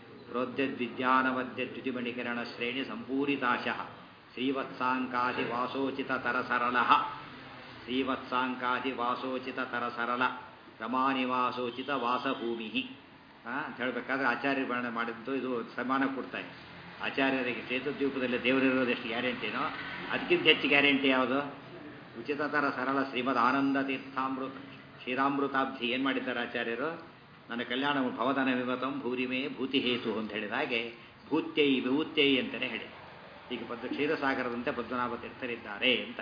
ಪ್ರೋದ್ಯದ್ವಿದ್ಯಾನವದ್ಯದ್ಯುತಿಮಣಿಕರಣ ಶ್ರೇಣಿ ಸಂಪೂರಿತಾಶಃ ಶ್ರೀವತ್ಸಾಂಕಾದಿ ವಾಸೋಚಿತ ತರಸರಳ ಶ್ರೀವತ್ಸಾಂಕಾದಿ ವಾಸೋಚಿತ ತರಸರಳ ರಮಾನಿವಾಸೋಚಿತ ವಾಸಭೂಮಿ ಅಂತ ಹೇಳಬೇಕಾದ್ರೆ ಆಚಾರ್ಯ ವರ್ಣನೆ ಮಾಡಿದ್ದು ಇದು ಸಮಾನ ಕೊಡ್ತಾರೆ ಆಚಾರ್ಯರಿಗೆ ಚೇತದ್ವೀಪದಲ್ಲಿ ದೇವರಿರೋದು ಎಷ್ಟು ಗ್ಯಾರಂಟಿನೋ ಅದಕ್ಕಿಂತ ಹೆಚ್ಚು ಗ್ಯಾರಂಟಿ ಯಾವುದು ಉಚಿತತರ ಸರಳ ಶ್ರೀಮದ್ ಆನಂದ ತೀರ್ಥಾಮೃತ ಶ್ರೀರಾಮೃತಾಬ್ಧಿ ಏನು ಮಾಡಿದ್ದಾರೆ ಆಚಾರ್ಯರು ನನ್ನ ಕಲ್ಯಾಣ ಭವದನ ವಿಮತಂ ಭೂರಿಮೇ ಭೂತಿ ಹೇತು ಅಂತ ಹೇಳಿದ ಹಾಗೆ ಭೂತ್ಯೈ ವಿಭೂತ್ಯೈ ಅಂತಲೇ ಹೇಳಿ ಈಗ ಪದ್ಮ ಕ್ಷೀರಸಾಗರದಂತೆ ಪದ್ಮನಾಭ ತೀರ್ಥರಿದ್ದಾರೆ ಅಂತ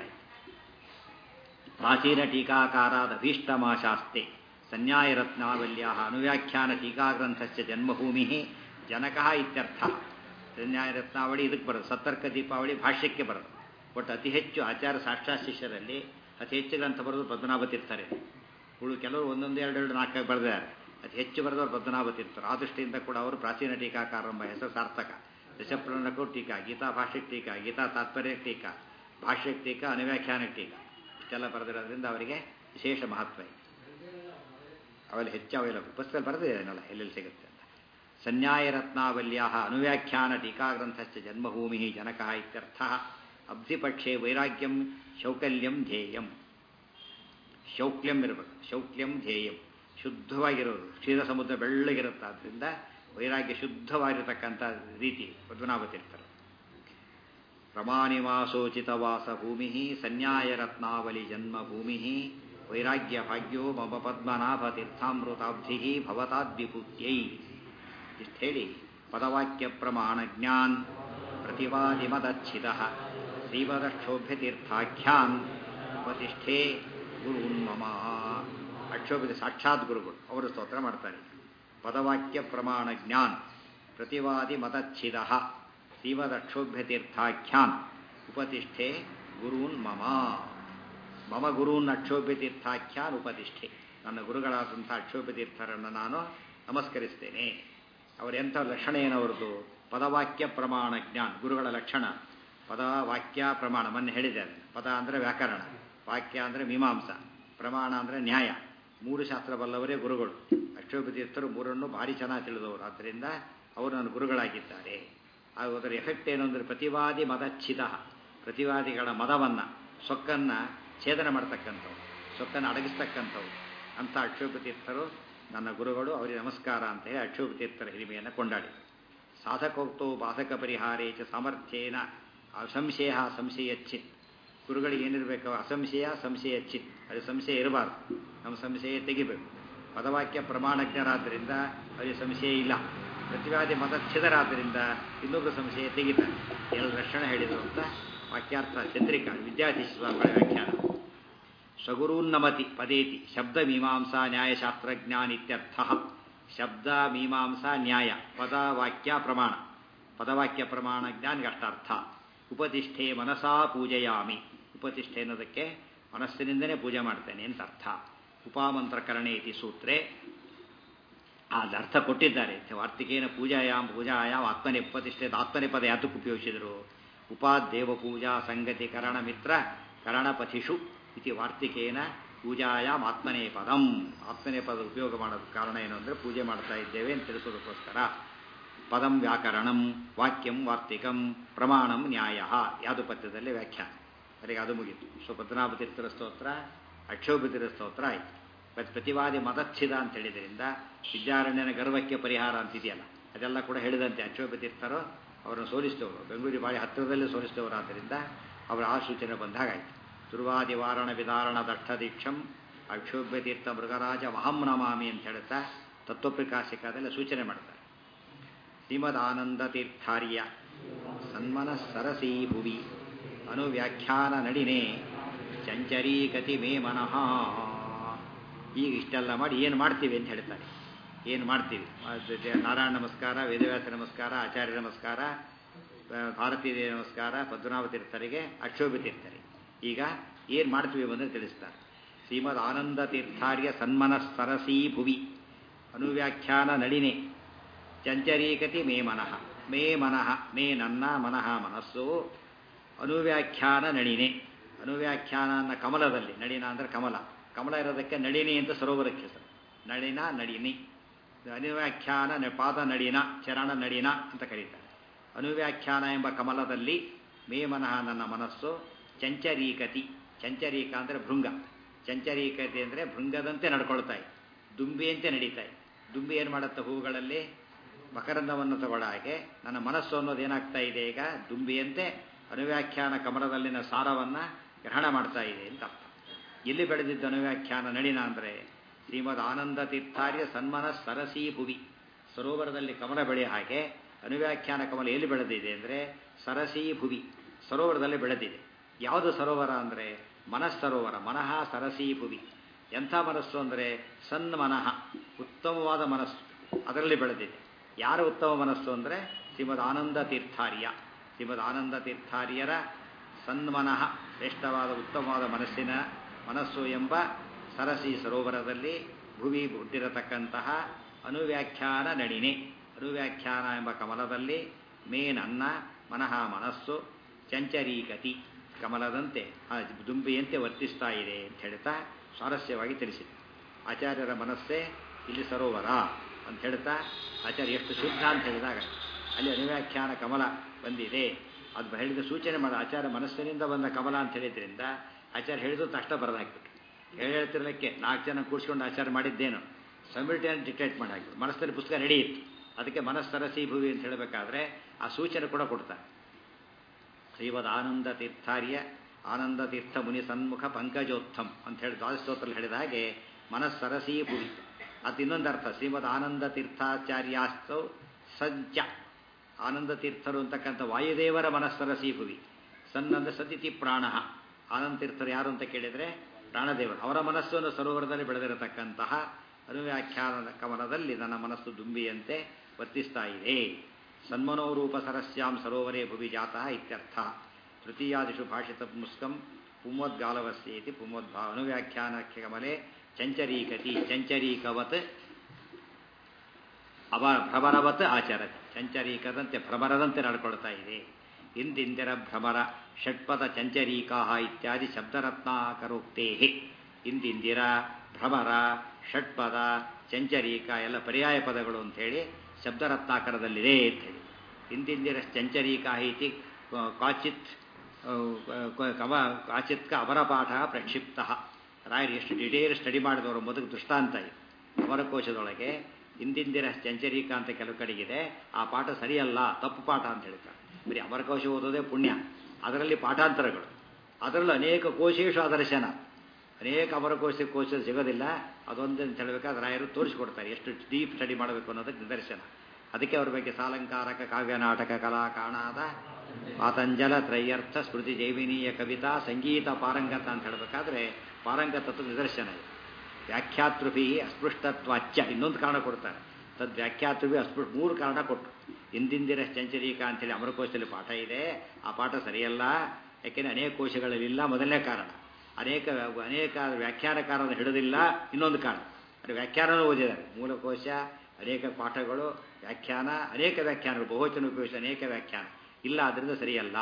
ಪ್ರಾಚೀನ ಟೀಕಾಕಾರಾದ ಭೀಷ್ಟಮಾಶಾಸ್ತೆ ಸನ್ಯಾಯ ರತ್ನಾವಲ್ಯ ಅನುವ್ಯಾಖ್ಯಾನ ಟೀಕಾಗ್ರಂಥಸ್ಯ ಜನ್ಮಭೂಮಿ ಜನಕ ಇತ್ಯರ್ಥ ಸನ್ಯಾಯ ರತ್ನಾವಳಿ ಇದಕ್ಕೆ ಬರೋದು ಸತ್ತರ್ಕ ದೀಪಾವಳಿ ಭಾಷ್ಯಕ್ಕೆ ಬರೋದು ಒಟ್ಟು ಅತಿ ಹೆಚ್ಚು ಆಚಾರ ಸಾಕ್ಷಾತ್ ಶಿಷ್ಯರಲ್ಲಿ ಅತಿ ಹೆಚ್ಚು ಗ್ರಂಥ ಬರೋದು ಪದ್ಮನಾಭ ತೀರ್ಥರೇ ಉಳು ಕೆಲವರು ಒಂದೊಂದು ಎರಡು ಎರಡು ನಾಲ್ಕು ಬರೆದಿದ್ದಾರೆ ಅತಿ ಹೆಚ್ಚು ಬರೆದವರು ಪದ್ಮನಾಭ ತೀರ್ಥರು ಆ ದೃಷ್ಟಿಯಿಂದ ಕೂಡ ಅವರು ಪ್ರಾಚೀನ ಟೀಕಾಕಾರ ಎಂಬ ಹೆಸರು ಸಾರ್ಥಕ ದಶಪ್ರಣಕ್ಕೂ ಟೀಕಾ ಗೀತಾ ಭಾಷ್ಯಕ್ಕೆ ಟೀಕಾ ಗೀತಾ ತಾತ್ಪರ್ಯ ಟೀಕಾ ಭಾಷ್ಯಕ್ಕೆ ಟೀಕಾ ಅನುವ್ಯಾಖ್ಯಾನ ಟೀಕಾ ಇಷ್ಟೆಲ್ಲ ಬರೆದಿರೋದ್ರಿಂದ ಅವರಿಗೆ ವಿಶೇಷ ಮಹತ್ವ ಇದೆ ಅವೆಲ್ಲ ಹೆಚ್ಚು ಅವೆಲ್ಲ ಪುಸ್ತಕದಲ್ಲಿ ಬರೆದಿದ್ದೇನಲ್ಲ ಎಲ್ಲೆಲ್ಲಿ ಸಿಗುತ್ತೆ ಅಂತ ಸನ್ಯಾಯ ರತ್ನಾವಲ್ಯಾ ಅನುವ್ಯಾಖ್ಯಾನ ಟೀಕಾಗ್ರಂಥಶ್ಚ ಜನ್ಮಭೂಮಿ ಜನಕ ಇತ್ಯರ್ಥ ಅಬ್ಧಿಪಕ್ಷೆ ವೈರಾಗ್ಯಂ ಶೌಕಲ್ಯಂ ಧ್ಯೇಯಂ ಶೌಕ್ಲ್ಯಂ ಇರಬೇಕು ಶೌಕ್ಲ್ಯಂ ಧ್ಯೇಯಂ ಶುದ್ಧವಾಗಿರೋದು ಕ್ಷೀರ ಸಮುದ್ರ ಬೆಳ್ಳಗಿರುತ್ತೆ ಆದ್ದರಿಂದ ವೈರಾಗ್ಯ ಶುದ್ಧವಾಗಿರತಕ್ಕಂಥ ರೀತಿ ಪದ್ಮನಾಭತೀರ್ಥರು ಪ್ರಮಾಣಿವಾಸೋಚಿತವಾಸ ಭೂಮಿ ಸನ್ಯಾಯ ರತ್ನಾವಲಿ ಜನ್ಮಭೂಮಿ ವೈರಾಗ್ಯ ಭಾಗ್ಯೋ ಮಮ ಪದ್ಮನಾಭ ತೀರ್ಥಾಮೃತಾಬ್ಧಿ ಭವತಾದ್ವಿಭೂತ್ಯೈ ಇಷ್ಟು ಹೇಳಿ ಪದವಾಕ್ಯ ಪ್ರಮಾಣ ಜ್ಞಾನ್ ಪ್ರತಿವಾದಿಮದಚ್ಛಿದ ಶ್ರೀಮದಕ್ಷೋಭ್ಯತೀರ್ಥಾಖ್ಯಾನ್ ಉಪತಿಷ್ಠೆ ಗುರುನ್ಮಮ ಅಕ್ಷೋಭ್ಯ ಸಾಕ್ಷಾತ್ ಗುರುಗಳು ಅವರು ಸ್ತೋತ್ರ ಮಾಡ್ತಾರೆ ಪದವಾಕ್ಯ ಪ್ರಮಾಣ ಜ್ಞಾನ್ ಪ್ರತಿವಾದಿ ಮತಚ್ಛಿದ ಶ್ರೀಮದಕ್ಷೋಭ್ಯತೀರ್ಥಾಖ್ಯಾನ್ ಉಪತಿಷ್ಠೆ ಗುರೂನ್ ಮಮ ಮಮ ಗುರೂನ್ ಅಕ್ಷೋಭ್ಯತೀರ್ಥಾಖ್ಯಾನ್ ಉಪತಿಷ್ಠೆ ನನ್ನ ಗುರುಗಳಾದಂಥ ಅಕ್ಷೋಭ್ಯತೀರ್ಥರನ್ನು ನಾನು ನಮಸ್ಕರಿಸ್ತೇನೆ ಅವರೆಂಥ ಲಕ್ಷಣ ಏನವರದು ಪದವಾಕ್ಯ ಪ್ರಮಾಣ ಜ್ಞಾನ ಗುರುಗಳ ಲಕ್ಷಣ ಪದ ವಾಕ್ಯ ಪ್ರಮಾಣ ಮೊನ್ನೆ ಹೇಳಿದ್ದಾರೆ ಪದ ಅಂದರೆ ವ್ಯಾಕರಣ ವಾಕ್ಯ ಅಂದರೆ ಮೀಮಾಂಸ ಪ್ರಮಾಣ ಅಂದರೆ ನ್ಯಾಯ ಮೂರು ಶಾಸ್ತ್ರ ಬಲ್ಲವರೇ ಗುರುಗಳು ಅಕ್ಷೋಭತೀರ್ಥರು ಮೂರನ್ನು ಭಾರಿ ಚೆನ್ನಾಗಿ ತಿಳಿದವರು ಆದ್ದರಿಂದ ಅವರು ನನ್ನ ಗುರುಗಳಾಗಿದ್ದಾರೆ ಅದರ ಎಫೆಕ್ಟ್ ಏನು ಅಂದರೆ ಪ್ರತಿವಾದಿ ಮದಚ್ಛಿದ ಪ್ರತಿವಾದಿಗಳ ಮದವನ್ನು ಸೊಕ್ಕನ್ನು ಛೇದನ ಮಾಡ್ತಕ್ಕಂಥವು ಸೊಕ್ಕನ್ನು ಅಡಗಿಸ್ತಕ್ಕಂಥವು ಅಂಥ ಅಕ್ಷೋಭತೀರ್ಥರು ನನ್ನ ಗುರುಗಳು ಅವರಿಗೆ ನಮಸ್ಕಾರ ಅಂತ ಹೇಳಿ ಅಕ್ಷೋಭತೀರ್ಥರ ಹಿರಿಮೆಯನ್ನು ಕೊಂಡಾಡಿ ಸಾಧಕೋಕ್ತೋ ಬಾಧಕ ಪರಿಹಾರೇ ಚ ಸಾಮರ್ಥ್ಯೇನ ಅಸಂಶಯ ಸಂಶಯಚ್ಚಿತ್ ಗುರುಗಳಿಗೆ ಏನಿರಬೇಕು ಅಸಂಶಯ ಸಂಶಯಚ್ಚಿತ್ ಅದು ಸಂಶಯ ಇರಬಾರ್ದು ನಮ್ಮ ಸಂಶಯ ತೆಗಿಬೇಕು ಪದವಾಕ್ಯ ಪ್ರಮಾಣಜ್ಞರಾದ್ದರಿಂದ ಅವರಿಗೆ ಸಂಶಯ ಇಲ್ಲ ಪ್ರತಿವಾದಿ ಮತಚ್ಛಿದರಾದ್ದರಿಂದ ಇನ್ನೊಬ್ಬರು ಸಂಶಯ ತೆಗಿತಾರೆ ಎರಡು ಲಕ್ಷಣ ಹೇಳಿದರು ಅಂತ ವಾಕ್ಯಾರ್ಥ ಚಂದ್ರಿಕಾ ವಿದ್ಯಾರ್ಥಿ ಸ್ವಾಮಿಗಳ ವ್ಯಾಖ್ಯಾನ ಸ್ವಗುರೂನ್ನಮತಿ ಪದೇತಿ ಶಬ್ದ ಮೀಮಾಂಸಾ ನ್ಯಾಯಶಾಸ್ತ್ರಜ್ಞಾನ ಇತ್ಯರ್ಥ ಶಬ್ದ ಮೀಮಾಂಸಾ ನ್ಯಾಯ ಪದ ವಾಕ್ಯ ಪ್ರಮಾಣ ಪದವಾಕ್ಯ ಪ್ರಮಾಣ ಜ್ಞಾನಿಗೆ ಅಷ್ಟಾರ್ಥ ಉಪತಿಷ್ಠೆ ಮನಸಾ ಪೂಜೆಯಾಮಿ ಉಪತಿಷ್ಠೆ ಅನ್ನೋದಕ್ಕೆ ಮನಸ್ಸಿನಿಂದನೇ ಪೂಜೆ ಮಾಡ್ತೇನೆ ಅಂತ ಅರ್ಥ ಉಪಾಮಂತ್ರಕರಣೆ ಇತಿ ಸೂತ್ರೆ ಅದು ಅರ್ಥ ಕೊಟ್ಟಿದ್ದಾರೆ ವಾರ್ತಿಕೇನ ಪೂಜಾಯಾಮ್ ಪೂಜಾಯಾಮ್ ಆತ್ಮನೆ ಉಪತಿಷ್ಠೆ ಆತ್ಮನೆ ಪದ ಯಾತಕ್ಕೆ ಉಪಯೋಗಿಸಿದರು ಉಪಾದೇವ ಪೂಜಾ ಸಂಗತಿ ಕರಣ ಮಿತ್ರ ಕರಣಪಥಿಷು ಇತಿ ವಾರ್ತಿಕೇನ ಪೂಜಾಯಾಮ್ ಆತ್ಮನೇ ಪದಂ ಆತ್ಮನೇ ಪದ ಉಪಯೋಗ ಮಾಡೋದು ಕಾರಣ ಏನು ಅಂದರೆ ಪೂಜೆ ಮಾಡ್ತಾ ಇದ್ದೇವೆ ಅಂತ ತಿಳಿಸೋದಕ್ಕೋಸ್ಕರ ಪದಂ ವ್ಯಾಕರಣಂ ವಾಕ್ಯಂ ವಾರ್ತಿಕಂ ಪ್ರಮಾಣಂ ನ್ಯಾಯ ಯಾವುದು ಪದ್ಯದಲ್ಲಿ ವ್ಯಾಖ್ಯಾನ ಅಲ್ಲಿಗೆ ಅದು ಮುಗೀತು ಸೊ ಪದ್ಮನಾಭತೀರ್ಥರ ಸ್ತೋತ್ರ ಅಕ್ಷೋಭತೀರ ಸ್ತೋತ್ರ ಆಯಿತು ಮತ್ತು ಪ್ರತಿವಾದಿ ಮತಚ್ಛಿದ ಅಂತ ಹೇಳಿದ್ರಿಂದ ವಿದ್ಯಾರಣ್ಯನ ಗರ್ವಕ್ಕೆ ಪರಿಹಾರ ಅಂತಿದೆಯಲ್ಲ ಅದೆಲ್ಲ ಕೂಡ ಹೇಳಿದಂತೆ ಅಕ್ಷೋಭತೀರ್ಥರು ಅವರನ್ನು ಸೋಲಿಸಿದವರು ಬೆಂಗಳೂರು ಬಾಳಿ ಹತ್ತಿರದಲ್ಲೇ ಸೋಲಿಸಿದವರು ಆದ್ದರಿಂದ ಅವರ ಆ ಸೂಚನೆ ಬಂದಾಗಾಯಿತು ದುರ್ವಾದಿ ವಾರಣ ವಿಧಾರಣ ದಟ್ಟ ದೀಕ್ಷಂ ಅಕ್ಷೋಭ್ಯತೀರ್ಥ ಮೃಗರಾಜ ಮಹಂ ನಮಾಮಿ ಅಂತ ಹೇಳ್ತಾ ತತ್ವಪ್ರಕಾಶಿಕಾದಲ್ಲಿ ಸೂಚನೆ ಮಾಡ್ತಾರೆ ಶ್ರೀಮದಾನಂದ ತೀರ್ಥಾರ್ಯ ಸನ್ಮನ ಸರಸೀ ಭುವಿ ಅನುವ್ಯಾಖ್ಯಾನ ನಡಿನೇ ಚಂಚರೀಗತಿ ಮೇ ಮನಃ ಈಗ ಇಷ್ಟೆಲ್ಲ ಮಾಡಿ ಏನು ಮಾಡ್ತೀವಿ ಅಂತ ಹೇಳ್ತಾರೆ ಏನು ಮಾಡ್ತೀವಿ ನಾರಾಯಣ ನಮಸ್ಕಾರ ವೇದವ್ಯಾಸ ನಮಸ್ಕಾರ ಆಚಾರ್ಯ ನಮಸ್ಕಾರ ಭಾರತೀಯ ನಮಸ್ಕಾರ ಪದ್ಮನಾಭ ತೀರ್ಥರಿಗೆ ಅಕ್ಷೋಭ ತೀರ್ಥರಿಗೆ ಈಗ ಏನು ಮಾಡ್ತೀವಿ ಬಂದರೆ ತಿಳಿಸ್ತಾರೆ ಶ್ರೀಮದ್ ಆನಂದ ತೀರ್ಥಾರ್ಯ ಸನ್ಮನ ಸರಸೀ ಭುವಿ ಅನುವ್ಯಾಖ್ಯಾನ ನಳಿನೆ ಚಂಚರೀಕತಿ ಮೇ ಮನಃ ಮೇ ಮನಃ ಮೇ ನನ್ನ ಮನಃ ಮನಸ್ಸು ಅನುವ್ಯಾಖ್ಯಾನ ನಳಿನೆ ಅನುವ್ಯಾಖ್ಯಾನ ಅನ್ನ ಕಮಲದಲ್ಲಿ ನಳಿನ ಅಂದರೆ ಕಮಲ ಕಮಲ ಇರೋದಕ್ಕೆ ನಳಿನಿ ಅಂತ ಸರೋವರಕ್ಕೆ ಹೆಸರು ನಳಿನ ನಳಿನಿ ಅನುವ್ಯಾಖ್ಯಾನ ಪಾದ ನಳಿನ ಚರಣ ನಳಿನ ಅಂತ ಕರೀತಾರೆ ಅನುವ್ಯಾಖ್ಯಾನ ಎಂಬ ಕಮಲದಲ್ಲಿ ಮೇ ಮನಃ ನನ್ನ ಮನಸ್ಸು ಚಂಚರೀಕತಿ ಚಂಚರೀಕ ಅಂದರೆ ಭೃಂಗ ಚಂಚರೀಕತೆ ಅಂದರೆ ಭೃಂಗದಂತೆ ನಡ್ಕೊಳ್ತಾ ಇದೆ ದುಂಬಿಯಂತೆ ನಡೀತಾ ಇದೆ ದುಂಬಿ ಏನು ಮಾಡುತ್ತೆ ಹೂವುಗಳಲ್ಲಿ ಮಕರಂದವನ್ನು ತಗೊಳ್ಳೋ ಹಾಗೆ ನನ್ನ ಮನಸ್ಸು ಅನ್ನೋದು ಏನಾಗ್ತಾ ಇದೆ ಈಗ ದುಂಬಿಯಂತೆ ಅನುವ್ಯಾಖ್ಯಾನ ಕಮಲದಲ್ಲಿನ ಸಾರವನ್ನು ಗ್ರಹಣ ಮಾಡ್ತಾ ಇದೆ ಅಂತ ಅರ್ಥ ಎಲ್ಲಿ ಬೆಳೆದಿದ್ದ ಅನುವ್ಯಾಖ್ಯಾನ ನಳಿನ ಅಂದರೆ ಶ್ರೀಮದ್ ಆನಂದ ತೀರ್ಥಾರ್ಯ ಸನ್ಮನ ಸರಸೀ ಭುವಿ ಸರೋವರದಲ್ಲಿ ಕಮಲ ಬೆಳೆಯ ಹಾಗೆ ಅನುವ್ಯಾಖ್ಯಾನ ಕಮಲ ಎಲ್ಲಿ ಬೆಳೆದಿದೆ ಅಂದರೆ ಸರಸೀ ಭುವಿ ಸರೋವರದಲ್ಲಿ ಬೆಳೆದಿದೆ ಯಾವುದು ಸರೋವರ ಅಂದರೆ ಮನಸ್ಸರೋವರ ಮನಃ ಸರಸೀ ಭುವಿ ಎಂಥ ಮನಸ್ಸು ಅಂದರೆ ಸನ್ಮನಃ ಉತ್ತಮವಾದ ಮನಸ್ಸು ಅದರಲ್ಲಿ ಬೆಳೆದಿದೆ ಯಾರು ಉತ್ತಮ ಮನಸ್ಸು ಅಂದರೆ ಶ್ರೀಮದ್ ಆನಂದ ತೀರ್ಥಾರ್ಯ ಶ್ರೀಮದ್ ಆನಂದ ತೀರ್ಥಾರ್ಯರ ಸನ್ಮನಃ ಶ್ರೇಷ್ಠವಾದ ಉತ್ತಮವಾದ ಮನಸ್ಸಿನ ಮನಸ್ಸು ಎಂಬ ಸರಸಿ ಸರೋವರದಲ್ಲಿ ಭುವಿ ಹುಟ್ಟಿರತಕ್ಕಂತಹ ಅನುವ್ಯಾಖ್ಯಾನ ನಡಿನೆ ಅನುವ್ಯಾಖ್ಯಾನ ಎಂಬ ಕಮಲದಲ್ಲಿ ಮೇನ್ ಅನ್ನ ಮನಃ ಮನಸ್ಸು ಚಂಚರೀಕತಿ ಕಮಲದಂತೆ ಆ ದುಂಬಿಯಂತೆ ವರ್ತಿಸ್ತಾ ಇದೆ ಅಂತ ಹೇಳ್ತಾ ಸ್ವಾರಸ್ಯವಾಗಿ ತಿಳಿಸಿದೆ ಆಚಾರ್ಯರ ಮನಸ್ಸೇ ಇಲ್ಲಿ ಸರೋವರ ಅಂತ ಹೇಳ್ತಾ ಆಚಾರ್ಯ ಎಷ್ಟು ಶುದ್ಧ ಅಂತ ಹೇಳಿದಾಗ ಅಲ್ಲಿ ಅನುವ್ಯಾಖ್ಯಾನ ಕಮಲ ಬಂದಿದೆ ಅದು ಹೇಳಿದ ಸೂಚನೆ ಮಾಡ ಆಚಾರ್ಯ ಮನಸ್ಸಿನಿಂದ ಬಂದ ಕಮಲ ಅಂತ ಹೇಳಿದ್ರಿಂದ ಆಚಾರ್ಯ ಹೇಳಿದ್ರು ತಕ್ಷಣ ಬರೆದಾಕ್ಬಿಟ್ಟು ಹೇಳ್ತಿರ್ಲಿಕ್ಕೆ ನಾಲ್ಕು ಜನ ಕೂಡಿಸ್ಕೊಂಡು ಆಚಾರ ಮಾಡಿದ್ದೇನು ಸಮಿಲ್ಟೇನ್ ಡಿಕ್ಟೇಟ್ ಮಾಡಿ ಹಾಕಿದ್ರು ಮನಸ್ಸಲ್ಲಿ ಪುಸ್ತಕ ರೆಡಿ ಇತ್ತು ಅದಕ್ಕೆ ಮನಸ್ಸರಸಿ ಭುವಿ ಅಂತ ಹೇಳಬೇಕಾದ್ರೆ ಆ ಸೂಚನೆ ಕೂಡ ಕೊಡ್ತಾರೆ ಶ್ರೀಮದ್ ಆನಂದ ತೀರ್ಥಾರ್ಯ ಆನಂದ ತೀರ್ಥ ಮುನಿ ಸನ್ಮುಖ ಪಂಕಜೋತ್ತಮ್ ಅಂತ ಹೇಳಿ ದ್ವಾದಶೋತ್ತರಲ್ಲಿ ಹೇಳಿದ ಹಾಗೆ ಮನಸ್ಸರಸಿ ಭುವಿ ಅದು ಇನ್ನೊಂದು ಅರ್ಥ ಶ್ರೀಮದ್ ಆನಂದ ತೀರ್ಥಾಚಾರ್ಯಾಸ್ತೌ ಸಜ್ಜ ಆನಂದ ತೀರ್ಥರು ಅಂತಕ್ಕಂಥ ವಾಯುದೇವರ ಮನಸ್ಸರಸಿ ಭುವಿ ಸನ್ನಂದ ಸತಿಥಿ ಪ್ರಾಣ ಆನಂದ ತೀರ್ಥರು ಯಾರು ಅಂತ ಕೇಳಿದರೆ ಪ್ರಾಣದೇವರು ಅವರ ಮನಸ್ಸನ್ನು ಸರೋವರದಲ್ಲಿ ಬೆಳೆದಿರತಕ್ಕಂತಹ ಅನುವ್ಯಾಖ್ಯಾನದ ಕಮಲದಲ್ಲಿ ನನ್ನ ಮನಸ್ಸು ದುಂಬಿಯಂತೆ ವರ್ತಿಸ್ತಾ ಇದೆ ಸನ್ಮನೋರೂಪ ಸರಸ್ಯಾಂ ಸರೋವರೇ ಭುವಿ ಜಾತಃ ಇತ್ಯರ್ಥ ತೃತೀಯಾದಿಷು ಭಾಷಿತ ಮುಸ್ಕಂ ಪುಮೋದ್ಗಾಲವಸ್ಯೇತಿ ಪುಮೋದ್ಭಾ ಅನುವ್ಯಾಖ್ಯಾನ ಕಮಲೆ ಚಂಚರೀಕತಿ ಚಂಚರೀಕವತ್ ಅವ ಭ್ರಮರವತ್ ಆಚರತಿ ಚಂಚರೀಕದಂತೆ ಭ್ರಮರದಂತೆ ನಡ್ಕೊಳ್ತಾ ಇದೆ ಇಂದಿಂದಿರ ಭ್ರಮರ ಷಟ್ಪದ ಚಂಚರೀಕಾ ಇತ್ಯಾದಿ ಶಬ್ದರತ್ನಾಕರೋಕ್ತೇ ಇಂದಿಂದಿರ ಭ್ರಮರ ಷಟ್ಪದ ಚಂಚರೀಕ ಎಲ್ಲ ಪರ್ಯಾಯ ಪದಗಳು ಅಂಥೇಳಿ ಶಬ್ದರತ್ನಾಕರದಲ್ಲಿದೆ ಅಂಥೇಳಿ ಇಂದಿಂದಿರ ಚಂಚರೀಕಾ ಇತಿ ಕಾಚಿತ್ ಕವ ಕಾಚಿತ್ಕ ಅವರ ಪಾಠ ಪ್ರಕ್ಷಿಪ್ತ ರಾಯರು ಎಷ್ಟು ಡಿಟೇಲ್ ಸ್ಟಡಿ ಮಾಡಿದವರು ಮೊದಲು ದೃಷ್ಟಾಂತ ಇದೆ ಅವರಕೋಶದೊಳಗೆ ಇಂದಿಂದಿರ ಚಂಚರೀಕ ಅಂತ ಕೆಲವು ಕಡೆಗಿದೆ ಆ ಪಾಠ ಸರಿಯಲ್ಲ ತಪ್ಪು ಪಾಠ ಅಂತ ಹೇಳ್ತಾರೆ ಬರೀ ಅಮರಕೋಶ ಓದೋದೇ ಪುಣ್ಯ ಅದರಲ್ಲಿ ಪಾಠಾಂತರಗಳು ಅದರಲ್ಲೂ ಅನೇಕ ಕೋಶೇಶು ಅದರ್ಶನ ಅನೇಕ ಅಮರಕೋಶ ಕೋಶ ಸಿಗೋದಿಲ್ಲ ಅದೊಂದು ಅಂತ ಹೇಳಬೇಕಾದ್ರೆ ರಾಯರು ತೋರಿಸ್ಕೊಡ್ತಾರೆ ಎಷ್ಟು ಡೀಪ್ ಸ್ಟಡಿ ಮಾಡಬೇಕು ಅನ್ನೋದಕ್ಕೆ ನಿದರ್ಶನ ಅದಕ್ಕೆ ಅವ್ರ ಬಗ್ಗೆ ಸಾಲಂಕಾರಕ ಕಾವ್ಯ ನಾಟಕ ಕಲಾ ಕಾಣಾದ ಪಾತಂಜಲ ತ್ರಯ್ಯರ್ಥ ಸ್ಮೃತಿ ಜೈವಿನೀಯ ಕವಿತಾ ಸಂಗೀತ ಪಾರಂಗತ ಅಂತ ಹೇಳಬೇಕಾದ್ರೆ ಪಾರಂಗತತ್ವ ನಿದರ್ಶನ ಇದೆ ವ್ಯಾಖ್ಯಾತೃಭಿ ಅಸ್ಪೃಷ್ಟತ್ವಾಚ್ಯ ಇನ್ನೊಂದು ಕಾರಣ ಕೊಡ್ತಾರೆ ತದ್ ವ್ಯಾಖ್ಯಾತೃಭಿ ಅಸ್ಪೃ ಮೂರು ಕಾರಣ ಕೊಟ್ಟರು ಇಂದಿಂದಿರ ಚಂಚರೀಕ ಅಂತೇಳಿ ಅಮರಕೋಶದಲ್ಲಿ ಪಾಠ ಇದೆ ಆ ಪಾಠ ಸರಿಯಲ್ಲ ಯಾಕೆಂದರೆ ಅನೇಕ ಕೋಶಗಳಲ್ಲಿಲ್ಲ ಮೊದಲನೇ ಕಾರಣ ಅನೇಕ ಅನೇಕ ವ್ಯಾಖ್ಯಾನಕಾರನ ಹಿಡಿದಿಲ್ಲ ಇನ್ನೊಂದು ಕಾರಣ ಅದು ವ್ಯಾಖ್ಯಾನನೂ ಓದಿದ್ದಾರೆ ಮೂಲಕೋಶ ಅನೇಕ ಪಾಠಗಳು ವ್ಯಾಖ್ಯಾನ ಅನೇಕ ವ್ಯಾಖ್ಯಾನಗಳು ಬಹುವಚನ ಉಪಯೋಗಿಸಿ ಅನೇಕ ವ್ಯಾಖ್ಯಾನ ಇಲ್ಲ ಅದರಿಂದ ಸರಿಯಲ್ಲ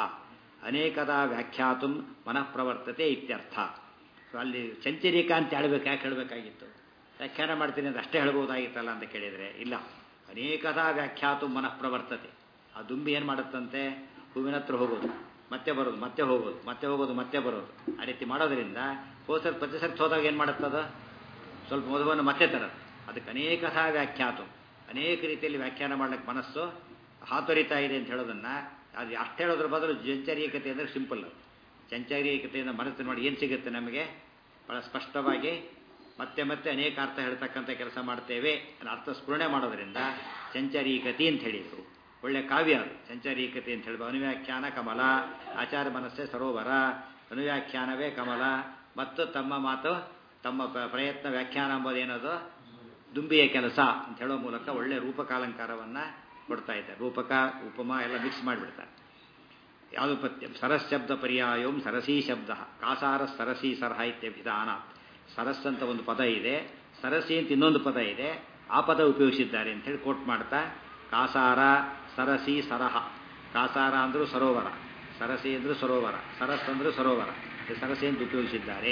ಅನೇಕದ ವ್ಯಾಖ್ಯಾತು ಮನಃ ಪ್ರವರ್ತತೆ ಇತ್ಯರ್ಥ ಸೊ ಅಲ್ಲಿ ಚಂಚರಿಕ ಅಂತ ಹೇಳ್ಬೇಕು ಯಾಕೆ ಹೇಳಬೇಕಾಗಿತ್ತು ವ್ಯಾಖ್ಯಾನ ಮಾಡ್ತೀನಿ ಅಂತ ಅಷ್ಟೇ ಹೇಳ್ಬೋದಾಗಿತ್ತಲ್ಲ ಅಂತ ಕೇಳಿದರೆ ಇಲ್ಲ ಅನೇಕದ ವ್ಯಾಖ್ಯಾತು ಮನಃ ಪ್ರವರ್ತತೆ ಆ ದುಂಬಿ ಏನು ಮಾಡುತ್ತಂತೆ ಹೂವಿನ ಹತ್ರ ಹೋಗೋದು ಮತ್ತೆ ಬರೋದು ಮತ್ತೆ ಹೋಗೋದು ಮತ್ತೆ ಹೋಗೋದು ಮತ್ತೆ ಬರೋದು ಆ ರೀತಿ ಮಾಡೋದ್ರಿಂದ ಹೋದ ಪ್ರತಿ ಸರ್ತಿ ಹೋದಾಗ ಏನು ಮಾಡುತ್ತದ ಸ್ವಲ್ಪ ಮಧುವನ್ನು ಮತ್ತೆ ತರೋದು ಅದಕ್ಕೆ ಅನೇಕಥ ವ್ಯಾಖ್ಯಾತು ಅನೇಕ ರೀತಿಯಲ್ಲಿ ವ್ಯಾಖ್ಯಾನ ಮಾಡ್ಲಿಕ್ಕೆ ಮನಸ್ಸು ಹಾತೊರಿತಾ ಇದೆ ಅಂತ ಹೇಳೋದನ್ನ ಅದು ಅಷ್ಟು ಹೇಳೋದ್ರ ಬದಲು ಚಂಚರೀಕತೆ ಅಂದರೆ ಸಿಂಪಲ್ ಚಂಚರೀಕತೆಯಿಂದ ಮನಸ್ಸು ಮಾಡಿ ಏನು ಸಿಗುತ್ತೆ ನಮಗೆ ಬಹಳ ಸ್ಪಷ್ಟವಾಗಿ ಮತ್ತೆ ಮತ್ತೆ ಅನೇಕ ಅರ್ಥ ಹೇಳ್ತಕ್ಕಂಥ ಕೆಲಸ ಮಾಡ್ತೇವೆ ಅನ್ನೋ ಅರ್ಥ ಸ್ಫುರಣೆ ಮಾಡೋದ್ರಿಂದ ಚಂಚರೀಕತಿ ಅಂತ ಹೇಳಿದರು ಒಳ್ಳೆ ಕಾವ್ಯ ಅದು ಚಂಚರೀಕತೆ ಅಂತ ಹೇಳ್ಬೋದು ಅನುವ್ಯಾಖ್ಯಾನ ಕಮಲ ಆಚಾರ ಮನಸ್ಸೇ ಸರೋವರ ಅನುವ್ಯಾಖ್ಯಾನವೇ ಕಮಲ ಮತ್ತು ತಮ್ಮ ಮಾತು ತಮ್ಮ ಪ್ರಯತ್ನ ವ್ಯಾಖ್ಯಾನ ಎಂಬುದೇನದು ದುಂಬಿಯ ಕೆಲಸ ಅಂತ ಹೇಳೋ ಮೂಲಕ ಒಳ್ಳೆ ರೂಪಕಾಲಂಕಾರವನ್ನು ಕೊಡ್ತಾ ಇದ್ದಾರೆ ರೂಪಕ ಉಪಮ ಎಲ್ಲ ಮಿಕ್ಸ್ ಮಾಡಿಬಿಡ್ತಾರೆ ಯಾವುದು ಪತ್ಯ ಸರಸ್ ಶಬ್ದ ಪರ್ಯಾಯೋಂ ಸರಸೀ ಶಬ್ದ ಕಾಸಾರ ಸರಸೀ ಸರಹ ಇತ್ಯಭಿಧಾನ ಸರಸ್ ಅಂತ ಒಂದು ಪದ ಇದೆ ಸರಸಿ ಅಂತ ಇನ್ನೊಂದು ಪದ ಇದೆ ಆ ಪದ ಉಪಯೋಗಿಸಿದ್ದಾರೆ ಅಂತ ಹೇಳಿ ಕೋಟ್ ಮಾಡ್ತಾ ಕಾಸಾರ ಸರಸಿ ಸರಹ ಕಾಸಾರ ಅಂದರೂ ಸರೋವರ ಸರಸಿ ಅಂದರೂ ಸರೋವರ ಸರಸ್ ಅಂದರೂ ಸರೋವರ ಸರಸಿ ಅಂತ ಉಪಯೋಗಿಸಿದ್ದಾರೆ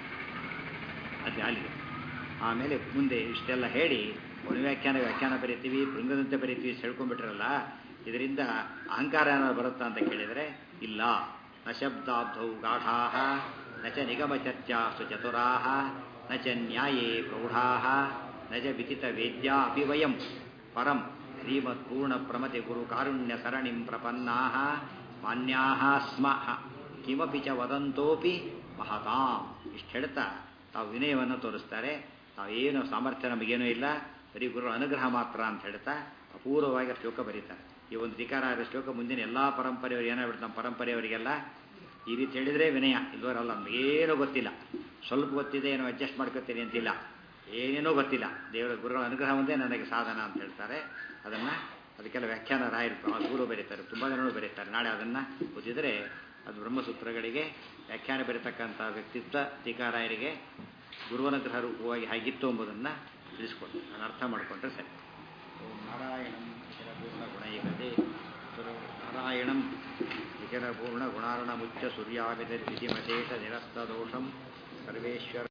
ಅದು ಅಲ್ಲಿಗೆ ಆಮೇಲೆ ಮುಂದೆ ಇಷ್ಟೆಲ್ಲ ಹೇಳಿ ಒಂದು ವ್ಯಾಖ್ಯಾನ ವ್ಯಾಖ್ಯಾನ ಬರೀತೀವಿ ಭೃಂಗದಂತೆ ಬರೀತೀವಿ ಹೇಳ್ಕೊಂಡ್ಬಿಟ್ರಲ್ಲ ಇದರಿಂದ ಅಹಂಕಾರ ಏನಾದ್ರು ಬರುತ್ತಾ ಅಂತ ಕೇಳಿದರೆ ಇಲ್ಲ ನ ಶಬ್ದಾಬ್ಧೌ ಗಾಢಾ ನ ಚ ನಿಗಮ ಚರ್ಚಾಸು ಚತುರಾ ನ ಚ ನ್ಯಾಯೇ ಪ್ರೌಢಾ ನ ಚ ವಿದಿತ ವೇದ್ಯಾ ಅಪಿ ವಯಂ ಪರಂ ಶ್ರೀಮತ್ಪೂರ್ಣ ಪ್ರಮತಿ ಗುರು ಕಾರುಣ್ಯ ಸರಣಿಂ ಪ್ರಪನ್ನಾ ಮಾನ್ಯಾ ಸ್ಮಃ ಕಿಮಪಿ ಚ ವದಂತೋಪಿ ಮಹತಾಂ ಇಷ್ಟು ಹೇಳ್ತಾ ತಾವು ವಿನಯವನ್ನು ತೋರಿಸ್ತಾರೆ ತಾವೇನು ಸಾಮರ್ಥ್ಯ ನಮಗೇನೂ ಇಲ್ಲ ಬರೀ ಗುರು ಅನುಗ್ರಹ ಮಾತ್ರ ಅಂತ ಹೇಳ್ತಾ ಅಪೂರ್ವವಾಗಿ ಶ್ಲೋಕ ಬರೀತಾರೆ ಈ ಒಂದು ಧಿಕಾರ ಶ್ಲೋಕ ಮುಂದಿನ ಎಲ್ಲ ಪರಂಪರೆಯವರು ಏನಾಗ್ಬಿಡ್ತು ನಮ್ಮ ಪರಂಪರೆಯವರಿಗೆಲ್ಲ ಈ ರೀತಿ ಹೇಳಿದರೆ ವಿನಯ ಇಲ್ವರಲ್ಲ ನಮಗೇನೂ ಗೊತ್ತಿಲ್ಲ ಸ್ವಲ್ಪ ಗೊತ್ತಿದೆ ಏನೋ ಅಡ್ಜಸ್ಟ್ ಮಾಡ್ಕೊತೀನಿ ಅಂತಿಲ್ಲ ಏನೇನೋ ಗೊತ್ತಿಲ್ಲ ದೇವರ ಗುರುಗಳ ಅನುಗ್ರಹ ಒಂದೇ ನನಗೆ ಸಾಧನ ಅಂತ ಹೇಳ್ತಾರೆ ಅದನ್ನು ಅದಕ್ಕೆಲ್ಲ ವ್ಯಾಖ್ಯಾನ ರಾಯರು ಗುರು ಬರೀತಾರೆ ತುಂಬ ಜನರು ಬರೀತಾರೆ ನಾಳೆ ಅದನ್ನು ಓದಿದರೆ ಅದು ಬ್ರಹ್ಮಸೂತ್ರಗಳಿಗೆ ವ್ಯಾಖ್ಯಾನ ಬರೀತಕ್ಕಂಥ ವ್ಯಕ್ತಿತ್ವ ಟೀಕಾರಾಯರಿಗೆ ಗುರುವನುಗ್ರಹ ರೂಪವಾಗಿ ಹೇಗಿತ್ತು ಎಂಬುದನ್ನು ತಿಳಿಸ್ಕೊಟ್ಟು ನಾನು ಅರ್ಥ ಮಾಡಿಕೊಂಡ್ರೆ ಸರಿ ಓಂ ನಾರಾಯಣಂ ಶಿರಪೂರ್ಣ ಗುಣೈಕತೆ ಸರ್ವ ನಾರಾಯಣಂ ವಿಜನಪೂರ್ಣ ಗುಣಾರ್ಣಮುಚ್ಚ ಸೂರ್ಯಾಮಿತ ದ್ವಿತಿಮಶೇಷ ನಿರಸ್ತದೋಷಂ ಸರ್ವೇಶ್ವರ